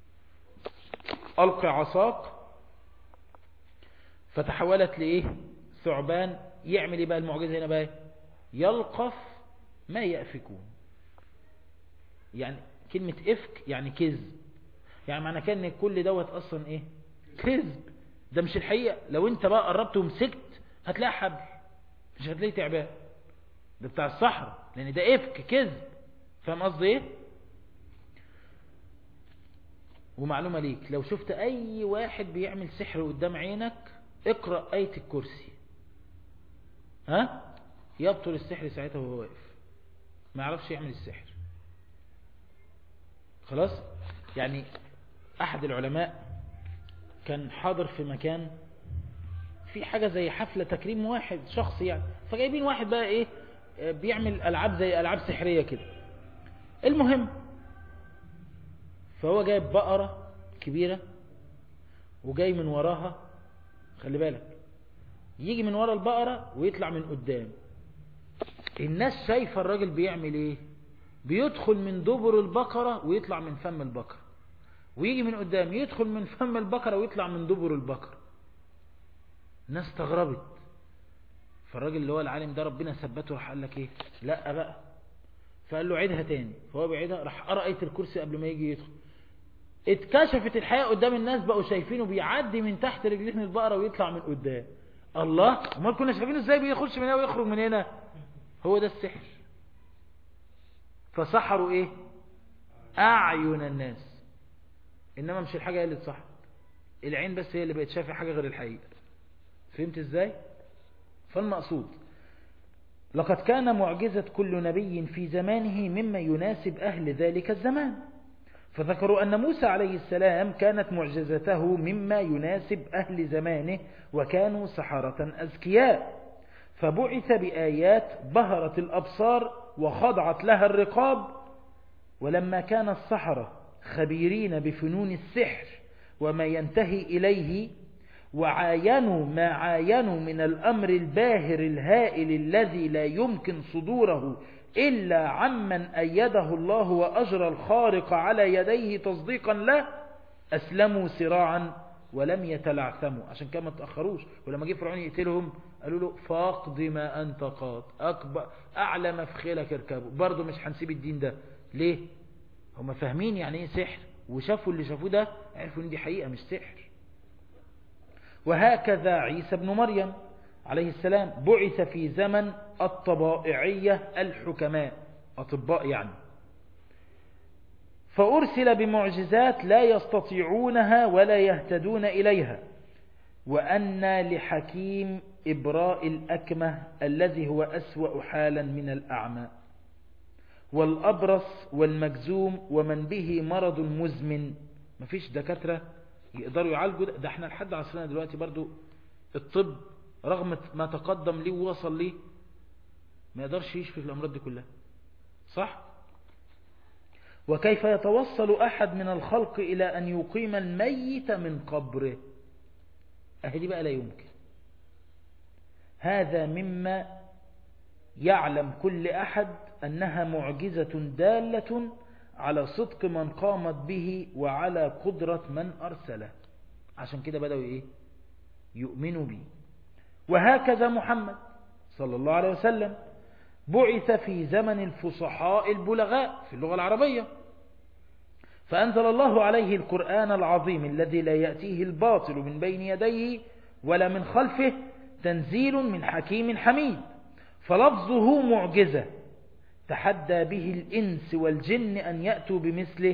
ألقي عصاك فتحولت لإيه ثعبان يعمل إيه بقى المعجزة هنا بقى يلقف ما يأفكون يعني كلمة إفك يعني كذب يعني معنى كان ان كل دوت أصلا إيه كذب ده مش الحقيقة لو انت بقى قربت ومسكت هتلاقي حبل مش هتلاقي تعبان ده بتاع الصحراء لان ده افك كذب فاهم قصدي ايه ومعلومة ليك لو شفت اي واحد بيعمل سحر قدام عينك اقرأ آية الكرسي ها يبطل السحر ساعتها وهو واقف ما يعرفش يعمل السحر خلاص يعني احد العلماء كان حاضر في مكان في حاجة زي حفلة تكريم واحد شخص يعني فجايبين واحد بقى ايه بيعمل العاب زي العاب سحرية كده المهم فهو جايب بقرة كبيرة وجاي من وراها خلي بالك يجي من ورا البقرة ويطلع من قدام الناس شايفة الراجل بيعمل ايه بيدخل من دبر البقرة ويطلع من فم البقرة ويجي من قدام يدخل من فم البقرة ويطلع من دبر البقرة الناس استغربت فالراجل اللي هو العالم ده ربنا ثبته راح قال لك ايه لا بقى فقال له عيدها تاني فهو بيعيدها راح قرأ آية الكرسي قبل ما يجي يدخل اتكشفت الحقيقة قدام الناس بقوا شايفينه بيعدي من تحت رجلين البقرة ويطلع من قدام الله امال كنا شايفينه ازاي بيخش من هنا ويخرج من هنا هو ده السحر فسحروا ايه اعين الناس انما مش الحاجة هي اللي اتسحرت العين بس هي اللي بقت شايفة حاجة غير الحقيقة فهمت ازاي فالمقصود لقد كان معجزة كل نبي في زمانه مما يناسب أهل ذلك الزمان فذكروا أن موسى عليه السلام كانت معجزته مما يناسب أهل زمانه وكانوا سحرة أذكياء فبعث بآيات بهرت الأبصار وخضعت لها الرقاب ولما كان السحرة خبيرين بفنون السحر وما ينتهي إليه وعاينوا ما عاينوا من الأمر الباهر الهائل الذي لا يمكن صدوره إلا عمن أيده الله وأجرى الخارق على يديه تصديقا له أسلموا سراعا ولم يتلعثموا عشان كما تأخروش ولما جه فرعون يقتلهم قالوا له فاقض ما أنت قاض أكبر أعلى مفخلك اركبوا برضه مش هنسيب الدين ده ليه هم فاهمين يعني ايه سحر وشافوا اللي شافوه ده عرفوا ان دي حقيقة مش سحر وهكذا عيسى بن مريم عليه السلام بعث في زمن الطبائعية الحكماء أطباء يعني فأرسل بمعجزات لا يستطيعونها ولا يهتدون إليها وأن لحكيم إبراء الأكمة الذي هو أسوأ حالا من الأعمى والأبرص والمجزوم ومن به مرض مزمن مفيش دكاترة يقدروا يعالجوا ده, ده احنا لحد عصرنا دلوقتي برضو الطب رغم ما تقدم ليه ووصل ليه ما يقدرش يشفي الأمراض دي كلها صح وكيف يتوصل أحد من الخلق إلى أن يقيم الميت من قبره أهدي بقى لا يمكن هذا مما يعلم كل أحد أنها معجزة دالة على صدق من قامت به وعلى قدرة من أرسله عشان كده بدأوا إيه يؤمنوا به وهكذا محمد صلى الله عليه وسلم بعث في زمن الفصحاء البلغاء في اللغة العربية فأنزل الله عليه القرآن العظيم الذي لا يأتيه الباطل من بين يديه ولا من خلفه تنزيل من حكيم حميد فلفظه معجزة تحدى به الإنس والجن أن يأتوا بمثله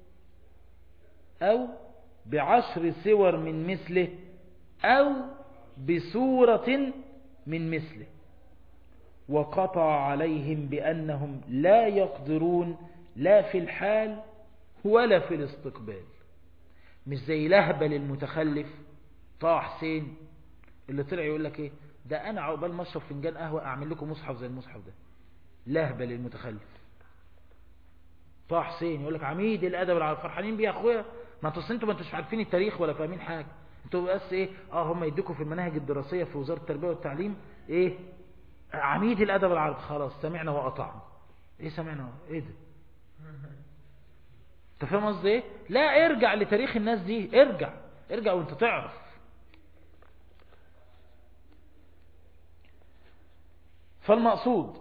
أو بعشر سور من مثله أو بسورة من مثله وقطع عليهم بأنهم لا يقدرون لا في الحال ولا في الاستقبال مش زي لهبل المتخلف طه حسين اللي طلع يقول لك ايه ده انا عقبال ما اشرب فنجان قهوه اعمل لكم مصحف زي المصحف ده لهبل المتخلف طه حسين يقول لك عميد الادب العربي فرحانين بيه يا اخويا ما انتوا انتوا ما انتوش عارفين التاريخ ولا فاهمين حاجه انتوا بس ايه اه هم يديكوا في المناهج الدراسيه في وزاره التربيه والتعليم ايه عميد الادب العربي خلاص سمعنا وقطعنا ايه سمعنا ايه ده انت فاهم قصدي ايه لا ارجع لتاريخ الناس دي ارجع ارجع وانت تعرف فالمقصود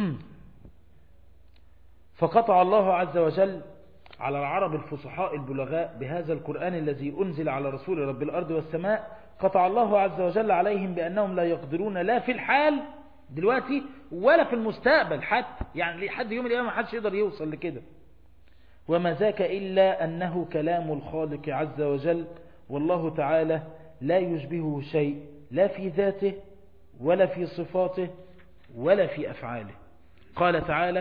فقطع الله عز وجل على العرب الفصحاء البلغاء بهذا القرآن الذي أنزل على رسول رب الأرض والسماء قطع الله عز وجل عليهم بأنهم لا يقدرون لا في الحال دلوقتي ولا في المستقبل حتى يعني لحد يوم القيامة ما حدش يقدر يوصل لكده وما ذاك إلا أنه كلام الخالق عز وجل والله تعالى لا يشبهه شيء لا في ذاته ولا في صفاته ولا في أفعاله قال تعالى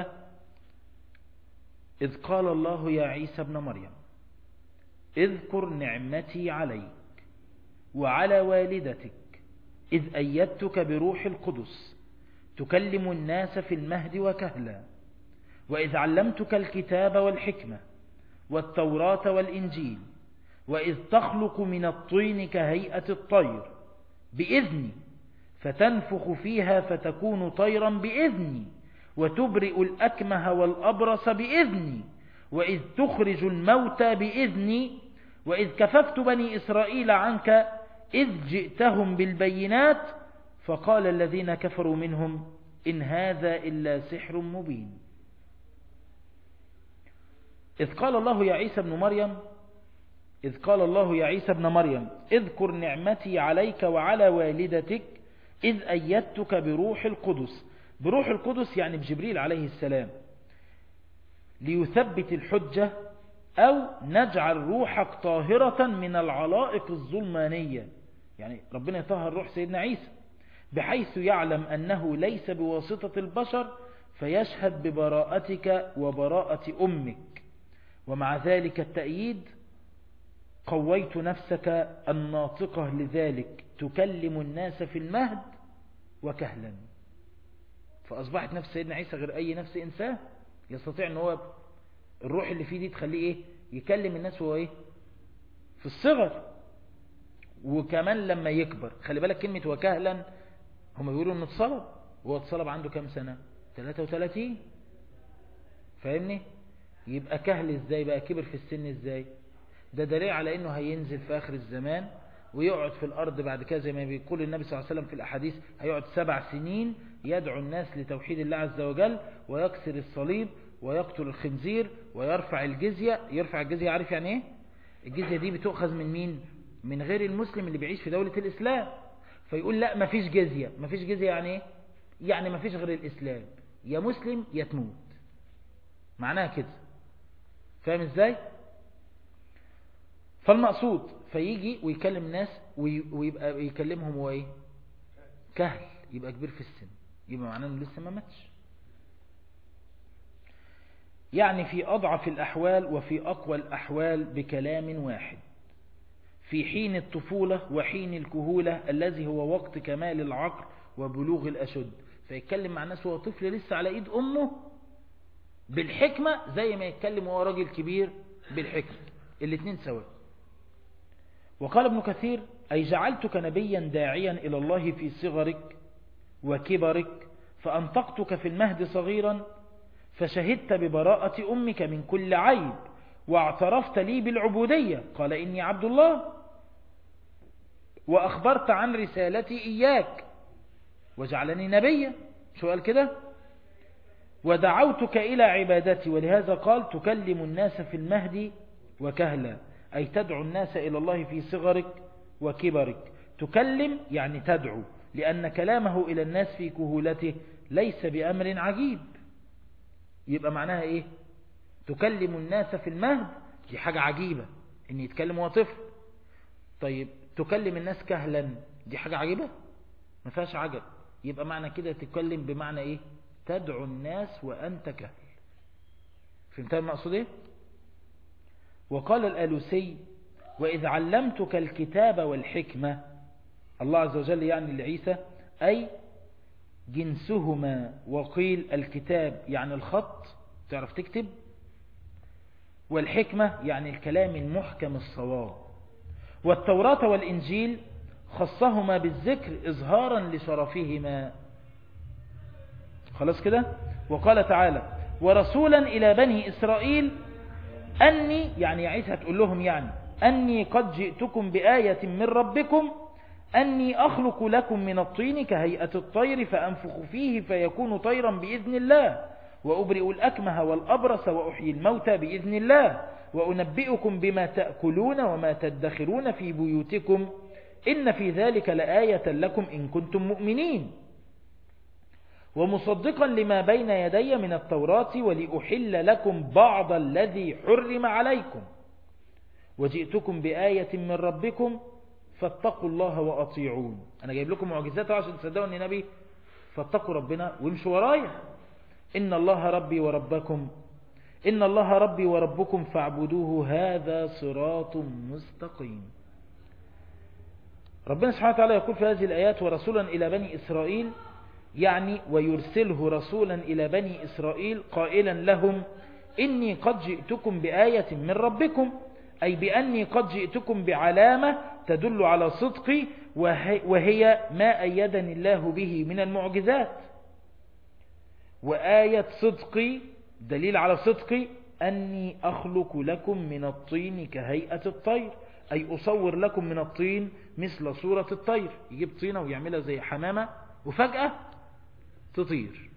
إذ قال الله يا عيسى ابن مريم اذكر نعمتي عليك وعلى والدتك إذ أيدتك بروح القدس تكلم الناس في المهد وكهلا وإذ علمتك الكتاب والحكمة والتوراة والإنجيل وإذ تخلق من الطين كهيئة الطير بإذني فتنفخ فيها فتكون طيرا بإذني وتبرئ الأكمه والأبرص بإذني وإذ تخرج الموتى بإذني وإذ كففت بني إسرائيل عنك إذ جئتهم بالبينات فقال الذين كفروا منهم إن هذا إلا سحر مبين إذ قال الله يا عيسى ابن مريم إذ قال الله يا عيسى ابن مريم اذكر نعمتي عليك وعلى والدتك إذ أيدتك بروح القدس بروح القدس يعني بجبريل عليه السلام ليثبت الحجة أو نجعل روحك طاهرة من العلائق الظلمانية يعني ربنا يطهر روح سيدنا عيسى بحيث يعلم أنه ليس بواسطة البشر فيشهد ببراءتك وبراءة أمك ومع ذلك التأييد قويت نفسك الناطقة لذلك تكلم الناس في المهد وكهلا فأصبحت نفس سيدنا عيسى غير أي نفس إنسان يستطيع أن هو الروح اللي فيه دي تخليه إيه يكلم الناس وهو إيه في الصغر وكمان لما يكبر خلي بالك كلمة وكهلا هم بيقولوا انه اتصلب هو اتصلب عنده كام سنة 33 فاهمني يبقى كهل ازاي بقى كبر في السن ازاي ده دليل على انه هينزل في اخر الزمان ويقعد في الارض بعد كده زي ما بيقول النبي صلى الله عليه وسلم في الاحاديث هيقعد سبع سنين يدعو الناس لتوحيد الله عز وجل ويكسر الصليب ويقتل الخنزير ويرفع الجزية يرفع الجزية عارف يعني ايه الجزية دي بتؤخذ من مين من غير المسلم اللي بيعيش في دولة الاسلام فيقول لا مفيش جزية مفيش جزية يعني ايه يعني مفيش غير الاسلام يا مسلم يا تموت معناها كده فاهم ازاي فالمقصود فيجي ويكلم الناس ويبقى يكلمهم هو ايه كهل يبقى كبير في السن يبقى معناه انه لسه ما ماتش يعني في أضعف الأحوال وفي أقوى الأحوال بكلام واحد في حين الطفولة وحين الكهولة الذي هو وقت كمال العقل وبلوغ الأشد فيتكلم مع الناس وهو طفل لسه على إيد أمه بالحكمة زي ما يتكلم وهو راجل كبير بالحكمة الاثنين سواء وقال ابن كثير أي جعلتك نبيا داعيا إلى الله في صغرك وكبرك فأنطقتك في المهد صغيرا فشهدت ببراءة أمك من كل عيب واعترفت لي بالعبودية قال إني عبد الله وأخبرت عن رسالتي إياك وجعلني نبيا شو قال كده ودعوتك إلى عبادتي ولهذا قال تكلم الناس في المهد وكهلا أي تدعو الناس إلى الله في صغرك وكبرك تكلم يعني تدعو لأن كلامه إلى الناس في كهولته ليس بأمر عجيب يبقى معناها إيه تكلم الناس في المهد دي حاجة عجيبة إن يتكلم هو طفل طيب تكلم الناس كهلا دي حاجة عجيبة ما فيهاش عجب يبقى معنى كده تتكلم بمعنى إيه تدعو الناس وأنت كهل فهمتها المقصود إيه وقال الألوسي وإذ علمتك الكتاب والحكمة الله عز وجل يعني لعيسى أي جنسهما وقيل الكتاب يعني الخط تعرف تكتب والحكمة يعني الكلام المحكم الصواب والتوراة والإنجيل خصهما بالذكر إظهارا لشرفهما خلاص كده وقال تعالى ورسولا إلى بني إسرائيل أني يعني عيسى هتقول لهم يعني أني قد جئتكم بآية من ربكم أني أخلق لكم من الطين كهيئة الطير فأنفخ فيه فيكون طيرا بإذن الله وأبرئ الأكمه والأبرص وأحيي الموتى بإذن الله وأنبئكم بما تأكلون وما تدخرون في بيوتكم إن في ذلك لآية لكم إن كنتم مؤمنين ومصدقا لما بين يدي من التوراة ولأحل لكم بعض الذي حرم عليكم وجئتكم بآية من ربكم فاتقوا الله وأطيعون أنا جايب لكم معجزات عشان تصدقوا أني نبي فاتقوا ربنا وامشوا ورايا إن الله ربي وربكم إن الله ربي وربكم فاعبدوه هذا صراط مستقيم ربنا سبحانه وتعالى يقول في هذه الآيات ورسولا إلى بني إسرائيل يعني ويرسله رسولا إلى بني إسرائيل قائلا لهم إني قد جئتكم بآية من ربكم أي بأني قد جئتكم بعلامة تدل على صدقي وهي ما أيدني الله به من المعجزات وآية صدقي دليل على صدقي أني أخلق لكم من الطين كهيئة الطير أي أصور لكم من الطين مثل صورة الطير يجيب طينة ويعملها زي حمامة وفجأة تطير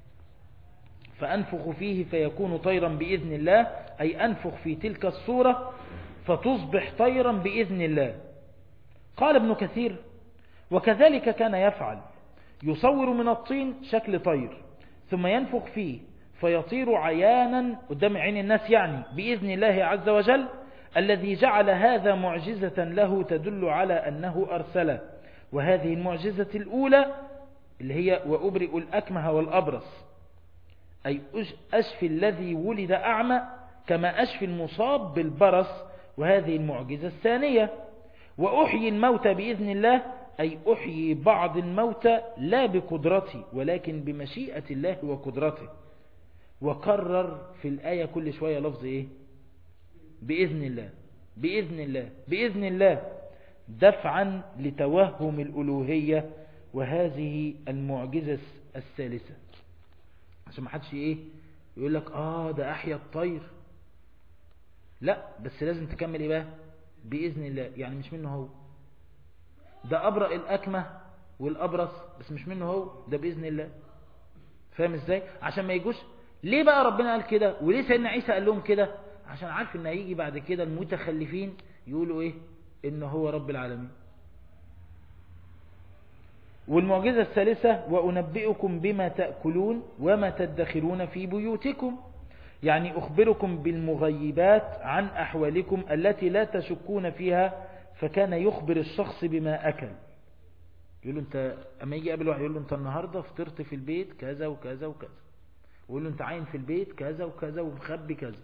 فأنفخ فيه فيكون طيرا بإذن الله أي أنفخ في تلك الصورة فتصبح طيرا بإذن الله قال ابن كثير وكذلك كان يفعل يصور من الطين شكل طير ثم ينفخ فيه فيطير عيانا قدام عين الناس يعني بإذن الله عز وجل الذي جعل هذا معجزة له تدل على أنه أرسله وهذه المعجزة الأولى اللي هي وأبرئ الأكمه والأبرص أي أشفي الذي ولد أعمى كما أشفي المصاب بالبرص وهذه المعجزة الثانية وأحيي الموتى بإذن الله أي أحيي بعض الموتى لا بقدرتي ولكن بمشيئة الله وقدرته وكرر في الآية كل شوية لفظ إيه بإذن الله بإذن الله بإذن الله دفعا لتوهم الألوهية وهذه المعجزة الثالثة عشان ما حدش ايه يقول لك اه ده احيا الطير لا بس لازم تكمل ايه بقى باذن الله يعني مش منه هو ده ابرأ الاكمه والابرص بس مش منه هو ده باذن الله فاهم ازاي عشان ما يجوش ليه بقى ربنا قال كده وليه سيدنا عيسى قال لهم كده عشان عارف ان هيجي بعد كده المتخلفين يقولوا ايه ان هو رب العالمين والمعجزة الثالثة وأنبئكم بما تأكلون وما تدخرون في بيوتكم يعني أخبركم بالمغيبات عن أحوالكم التي لا تشكون فيها فكان يخبر الشخص بما أكل يقول له أنت أما يجي قبل واحد يقول له أنت النهاردة فطرت في البيت كذا وكذا وكذا ويقول له أنت عاين في البيت كذا وكذا ومخبي كذا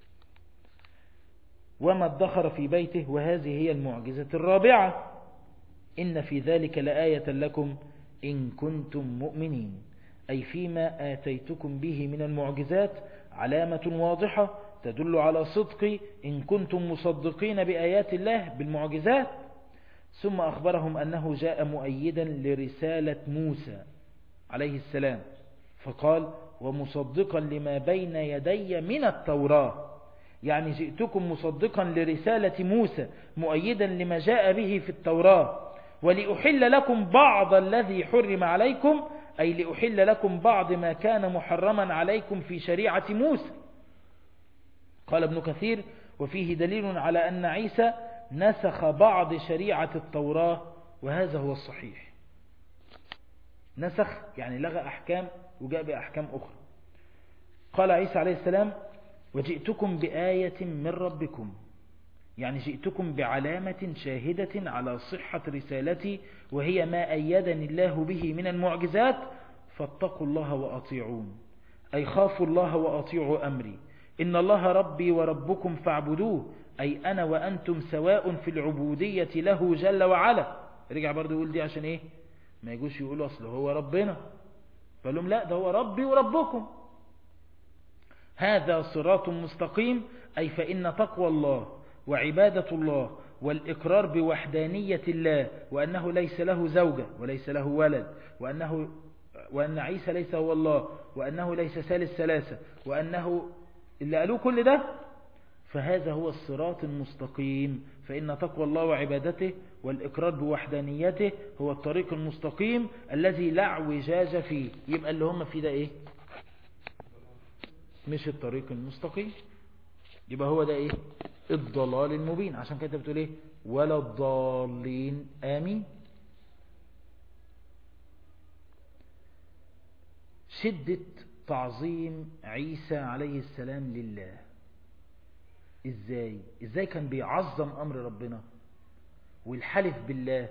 وما ادخر في بيته وهذه هي المعجزة الرابعة إن في ذلك لآية لكم إن كنتم مؤمنين أي فيما آتيتكم به من المعجزات علامة واضحة تدل على صدق إن كنتم مصدقين بآيات الله بالمعجزات ثم أخبرهم أنه جاء مؤيدا لرسالة موسى عليه السلام فقال ومصدقا لما بين يدي من التوراة يعني جئتكم مصدقا لرسالة موسى مؤيدا لما جاء به في التوراة ولأحل لكم بعض الذي حرم عليكم أي لأحل لكم بعض ما كان محرما عليكم في شريعة موسى قال ابن كثير وفيه دليل على أن عيسى نسخ بعض شريعة التوراة وهذا هو الصحيح نسخ يعني لغى أحكام وجاء بأحكام أخرى قال عيسى عليه السلام وجئتكم بآية من ربكم يعني جئتكم بعلامة شاهدة على صحة رسالتي وهي ما أيدني الله به من المعجزات فاتقوا الله وأطيعون أي خافوا الله وأطيعوا أمري إن الله ربي وربكم فاعبدوه أي أنا وأنتم سواء في العبودية له جل وعلا رجع برضو يقول دي عشان إيه ما يجوش يقولوا أصله هو ربنا فقال لهم لا ده هو ربي وربكم هذا صراط مستقيم أي فإن تقوى الله وعبادة الله والإقرار بوحدانية الله وأنه ليس له زوجة وليس له ولد وأنه وأن عيسى ليس هو الله وأنه ليس ثالث ثلاثة وأنه اللي قالوه كل ده فهذا هو الصراط المستقيم فإن تقوى الله وعبادته والإقرار بوحدانيته هو الطريق المستقيم الذي لا اعوجاج فيه يبقى اللي هم فيه ده إيه مش الطريق المستقيم يبقى هو ده إيه الضلال المبين عشان كده بتقول إيه ولا الضالين آمين شدة تعظيم عيسى عليه السلام لله ازاي ازاي كان بيعظم امر ربنا والحلف بالله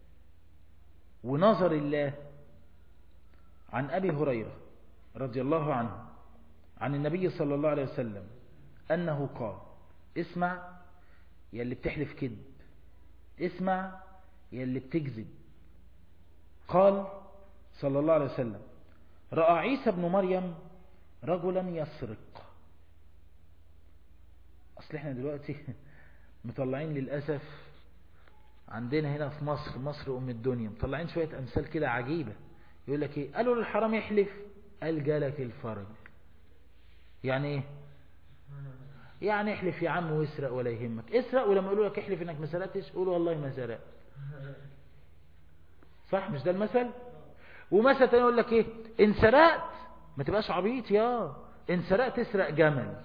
ونظر الله عن ابي هريرة رضي الله عنه عن النبي صلى الله عليه وسلم انه قال اسمع يا اللي بتحلف كذب اسمع يا اللي بتكذب قال صلى الله عليه وسلم رأى عيسى بن مريم رجلا يسرق اصل احنا دلوقتي مطلعين للأسف عندنا هنا في مصر مصر ام الدنيا مطلعين شوية امثال كده عجيبة يقول لك ايه قالوا للحرام يحلف قال جالك الفرج يعني ايه يعني احلف يا عم واسرق ولا يهمك اسرق ولما يقولوا لك احلف انك ما سرقتش قولوا والله ما سرقت صح مش ده المثل ومثل تاني يقول لك ايه ان سرقت ما تبقاش عبيط يا ان سرقت تسرق جمل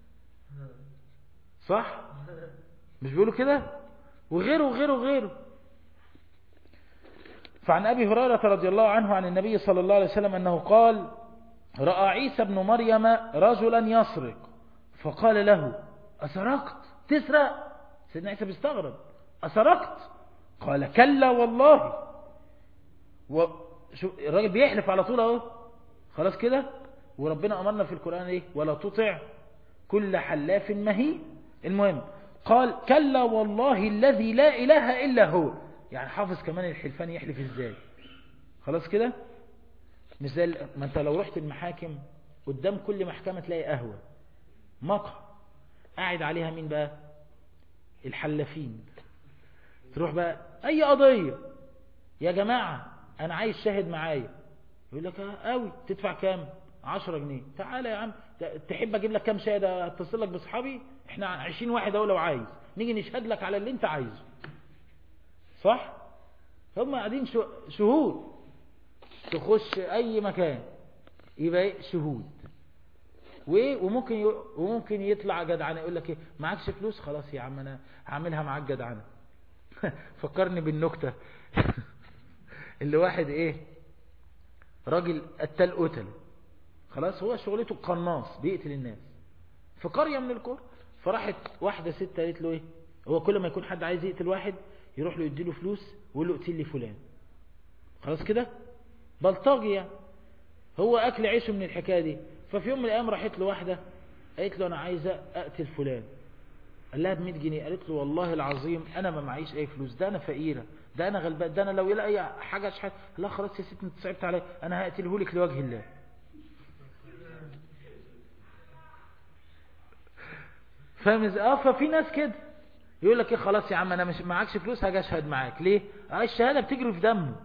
صح مش بيقولوا كده وغيره وغيره وغيره فعن أبي هريرة رضي الله عنه عن النبي صلى الله عليه وسلم أنه قال رأى عيسى بن مريم رجلا يسرق فقال له أسرقت تسرق سيدنا عيسى بيستغرب أسرقت قال كلا والله و... شو... الراجل بيحلف على طول اهو خلاص كده وربنا أمرنا في القرآن ايه ولا تطع كل حلاف مهين المهم قال كلا والله الذي لا إله إلا هو يعني حافظ كمان الحلفان يحلف ازاي خلاص كده مش زي ما انت لو رحت المحاكم قدام كل محكمة تلاقي قهوة مقهى قاعد عليها مين بقى الحلافين تروح بقى اي قضية يا جماعة انا عايز شاهد معايا يقول لك قوي تدفع كام عشرة جنيه تعالى يا عم تحب اجيب لك كام شاهد اتصل لك بصحابي احنا عشرين واحد اهو لو عايز نيجي نشهد لك على اللي انت عايزه صح هم قاعدين شهود تخش اي مكان يبقى شهود وممكن ي... وممكن يطلع جدعانه يقول لك ايه معكش فلوس خلاص يا عم انا هعملها معاك جدعانه فكرني بالنكته اللي واحد ايه راجل قتل قتل خلاص هو شغلته قناص بيقتل الناس في قريه من القرى فراحت واحده ست قالت له ايه هو كل ما يكون حد عايز يقتل واحد يروح له يديله فلوس ويقول له اقتل لي فلان خلاص كده بلطجي يعني هو اكل عيشه من الحكايه دي ففي يوم من الايام راحت له واحده قالت له انا عايزه اقتل فلان قال لها ب 100 جنيه قالت له والله العظيم انا ما معيش اي فلوس ده انا فقيره ده انا غلبان ده انا لو يلاقي اي حاجه اشحت لا خلاص يا ست انت صعبت عليا انا هقتله لك لوجه الله فاهم اه ففي ناس كده يقول لك ايه خلاص يا عم انا مش معكش فلوس هاجي اشهد معاك ليه اه الشهاده بتجري في دمه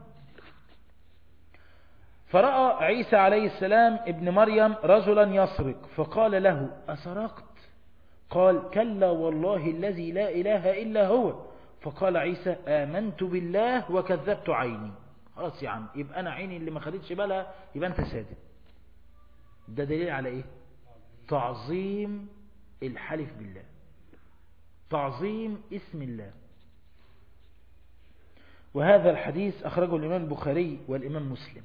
فرأى عيسى عليه السلام ابن مريم رجلا يسرق فقال له أسرقت قال كلا والله الذي لا إله إلا هو فقال عيسى آمنت بالله وكذبت عيني خلاص يا عم يبقى أنا عيني اللي ما خدتش بالها يبقى أنت سادم ده دليل على إيه تعظيم الحلف بالله تعظيم اسم الله وهذا الحديث أخرجه الإمام البخاري والإمام مسلم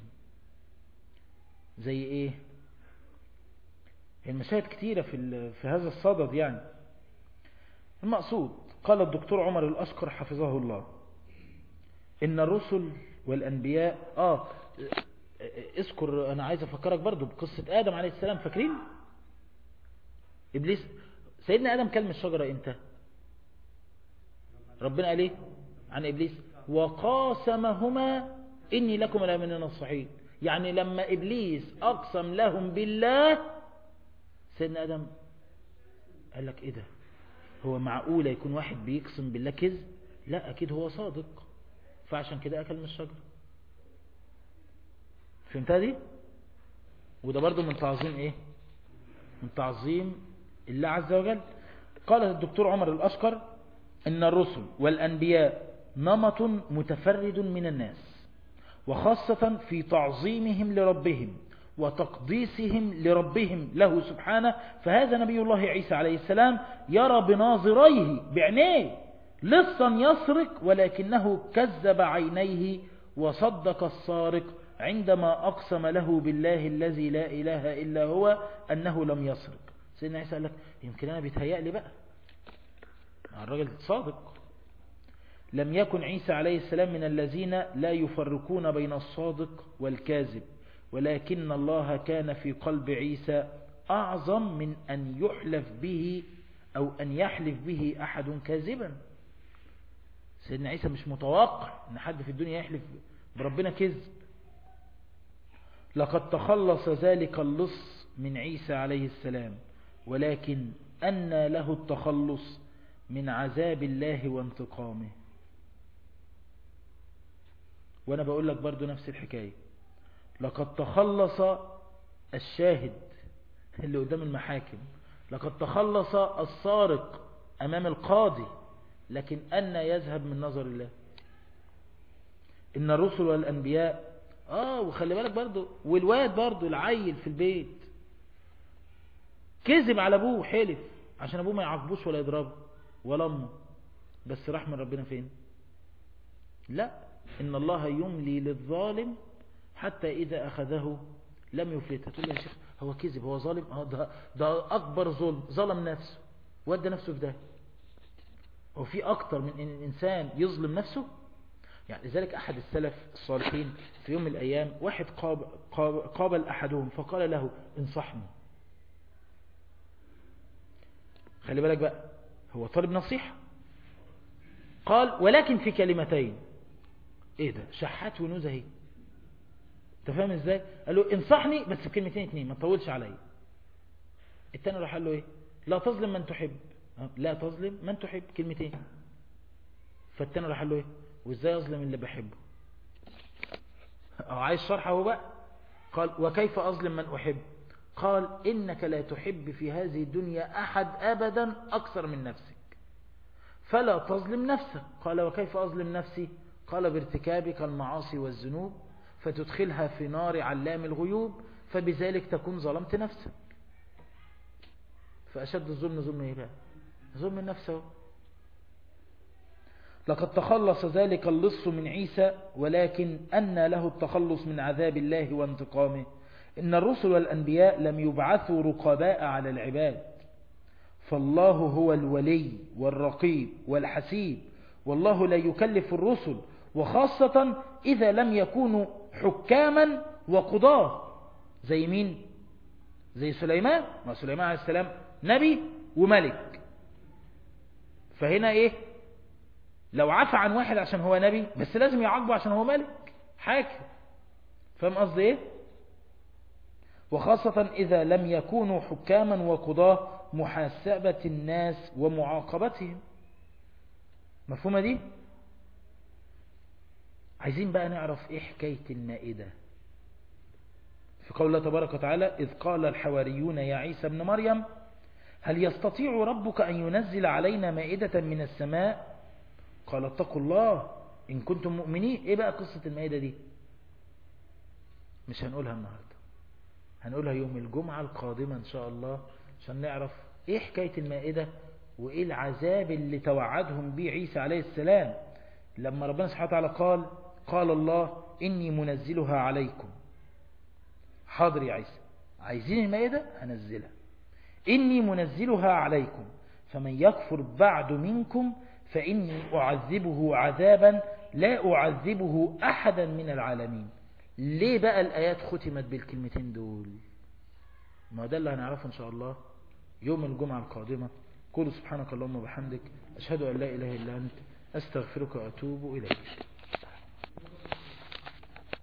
زي ايه المشاهد كتيرة في, في هذا الصدد يعني المقصود قال الدكتور عمر الأشقر حفظه الله إن الرسل والأنبياء آه اذكر أنا عايز أفكرك برضو بقصة آدم عليه السلام فاكرين إبليس سيدنا آدم كلم الشجرة إمتى ربنا قال ايه عن إبليس وقاسمهما إني لكم لا من النصحين يعني لما إبليس أقسم لهم بالله سيدنا آدم قال لك إيه ده هو معقولة يكون واحد بيقسم بالله كذب لا أكيد هو صادق فعشان كده أكل من الشجرة فهمتها دي وده برضو من تعظيم إيه من تعظيم الله عز وجل قال الدكتور عمر الأشقر إن الرسل والأنبياء نمط متفرد من الناس وخاصة في تعظيمهم لربهم وتقديسهم لربهم له سبحانه فهذا نبي الله عيسى عليه السلام يرى بناظريه بعينيه لصا يسرق ولكنه كذب عينيه وصدق السارق عندما أقسم له بالله الذي لا إله إلا هو أنه لم يسرق سيدنا عيسى قال لك يمكن أنا بيتهيأ لي بقى الراجل صادق لم يكن عيسى عليه السلام من الذين لا يفرقون بين الصادق والكاذب ولكن الله كان في قلب عيسى أعظم من أن يحلف به أو أن يحلف به أحد كاذبا سيدنا عيسى مش متوقع أن حد في الدنيا يحلف بربنا كذب لقد تخلص ذلك اللص من عيسى عليه السلام ولكن أن له التخلص من عذاب الله وانتقامه وانا بقول لك برضو نفس الحكاية لقد تخلص الشاهد اللي قدام المحاكم لقد تخلص السارق امام القاضي لكن أن يذهب من نظر الله إن الرسل والأنبياء آه وخلي بالك برضو والواد برضو العيل في البيت كذب على أبوه حلف عشان أبوه ما يعاقبوش ولا يضربه ولا أمه بس راح من ربنا فين لا إن الله يملي للظالم حتى إذا أخذه لم يفلته تقول لي يا شيخ هو كذب هو ظالم اه ده, ده أكبر ظلم ظلم نفسه ودى نفسه في ده هو في أكتر من إن الإنسان يظلم نفسه يعني لذلك أحد السلف الصالحين في يوم من الأيام واحد قابل, قابل أحدهم فقال له انصحني خلي بالك بقى هو طالب نصيحة قال ولكن في كلمتين ايه ده شحات ونوزة اهي انت فاهم ازاي قال له انصحني بس في كلمتين اتنين ما تطولش عليا التاني راح قال له ايه لا تظلم من تحب لا تظلم من تحب كلمتين فالتاني راح قال له ايه وازاي اظلم اللي بحبه او عايز شرح اهو بقى قال وكيف اظلم من احب قال انك لا تحب في هذه الدنيا احد ابدا اكثر من نفسك فلا تظلم نفسك قال وكيف اظلم نفسي قال بارتكابك المعاصي والذنوب فتدخلها في نار علام الغيوب فبذلك تكون ظلمت نفسك فأشد الظلم ظلم ايه بقى ظلم النفس اهو لقد تخلص ذلك اللص من عيسى ولكن أن له التخلص من عذاب الله وانتقامه إن الرسل والأنبياء لم يبعثوا رقباء على العباد فالله هو الولي والرقيب والحسيب والله لا يكلف الرسل وخاصة إذا لم يكونوا حكاما وقضاة زي مين زي سليمان ما سليمان عليه السلام نبي وملك فهنا ايه لو عفى عن واحد عشان هو نبي بس لازم يعاقبه عشان هو ملك حاكم فاهم قصدي ايه وخاصة إذا لم يكونوا حكاما وقضاة محاسبة الناس ومعاقبتهم مفهومة دي عايزين بقى نعرف ايه حكاية المائدة في قول الله تبارك وتعالى إذ قال الحواريون يا عيسى ابن مريم هل يستطيع ربك أن ينزل علينا مائدة من السماء قال اتقوا الله إن كنتم مؤمنين إيه بقى قصة المائدة دي مش هنقولها النهاردة هنقولها يوم الجمعة القادمة إن شاء الله عشان نعرف إيه حكاية المائدة وإيه العذاب اللي توعدهم به عيسى عليه السلام لما ربنا سبحانه وتعالى قال قال الله إني منزلها عليكم حاضر يا عيسى عايزين المائدة هنزلها إني منزلها عليكم فمن يكفر بعد منكم فإني أعذبه عذابا لا أعذبه أحدا من العالمين ليه بقى الآيات ختمت بالكلمتين دول ما ده اللي هنعرفه إن شاء الله يوم الجمعة القادمة قول سبحانك اللهم وبحمدك أشهد أن لا إله إلا أنت أستغفرك وأتوب إليك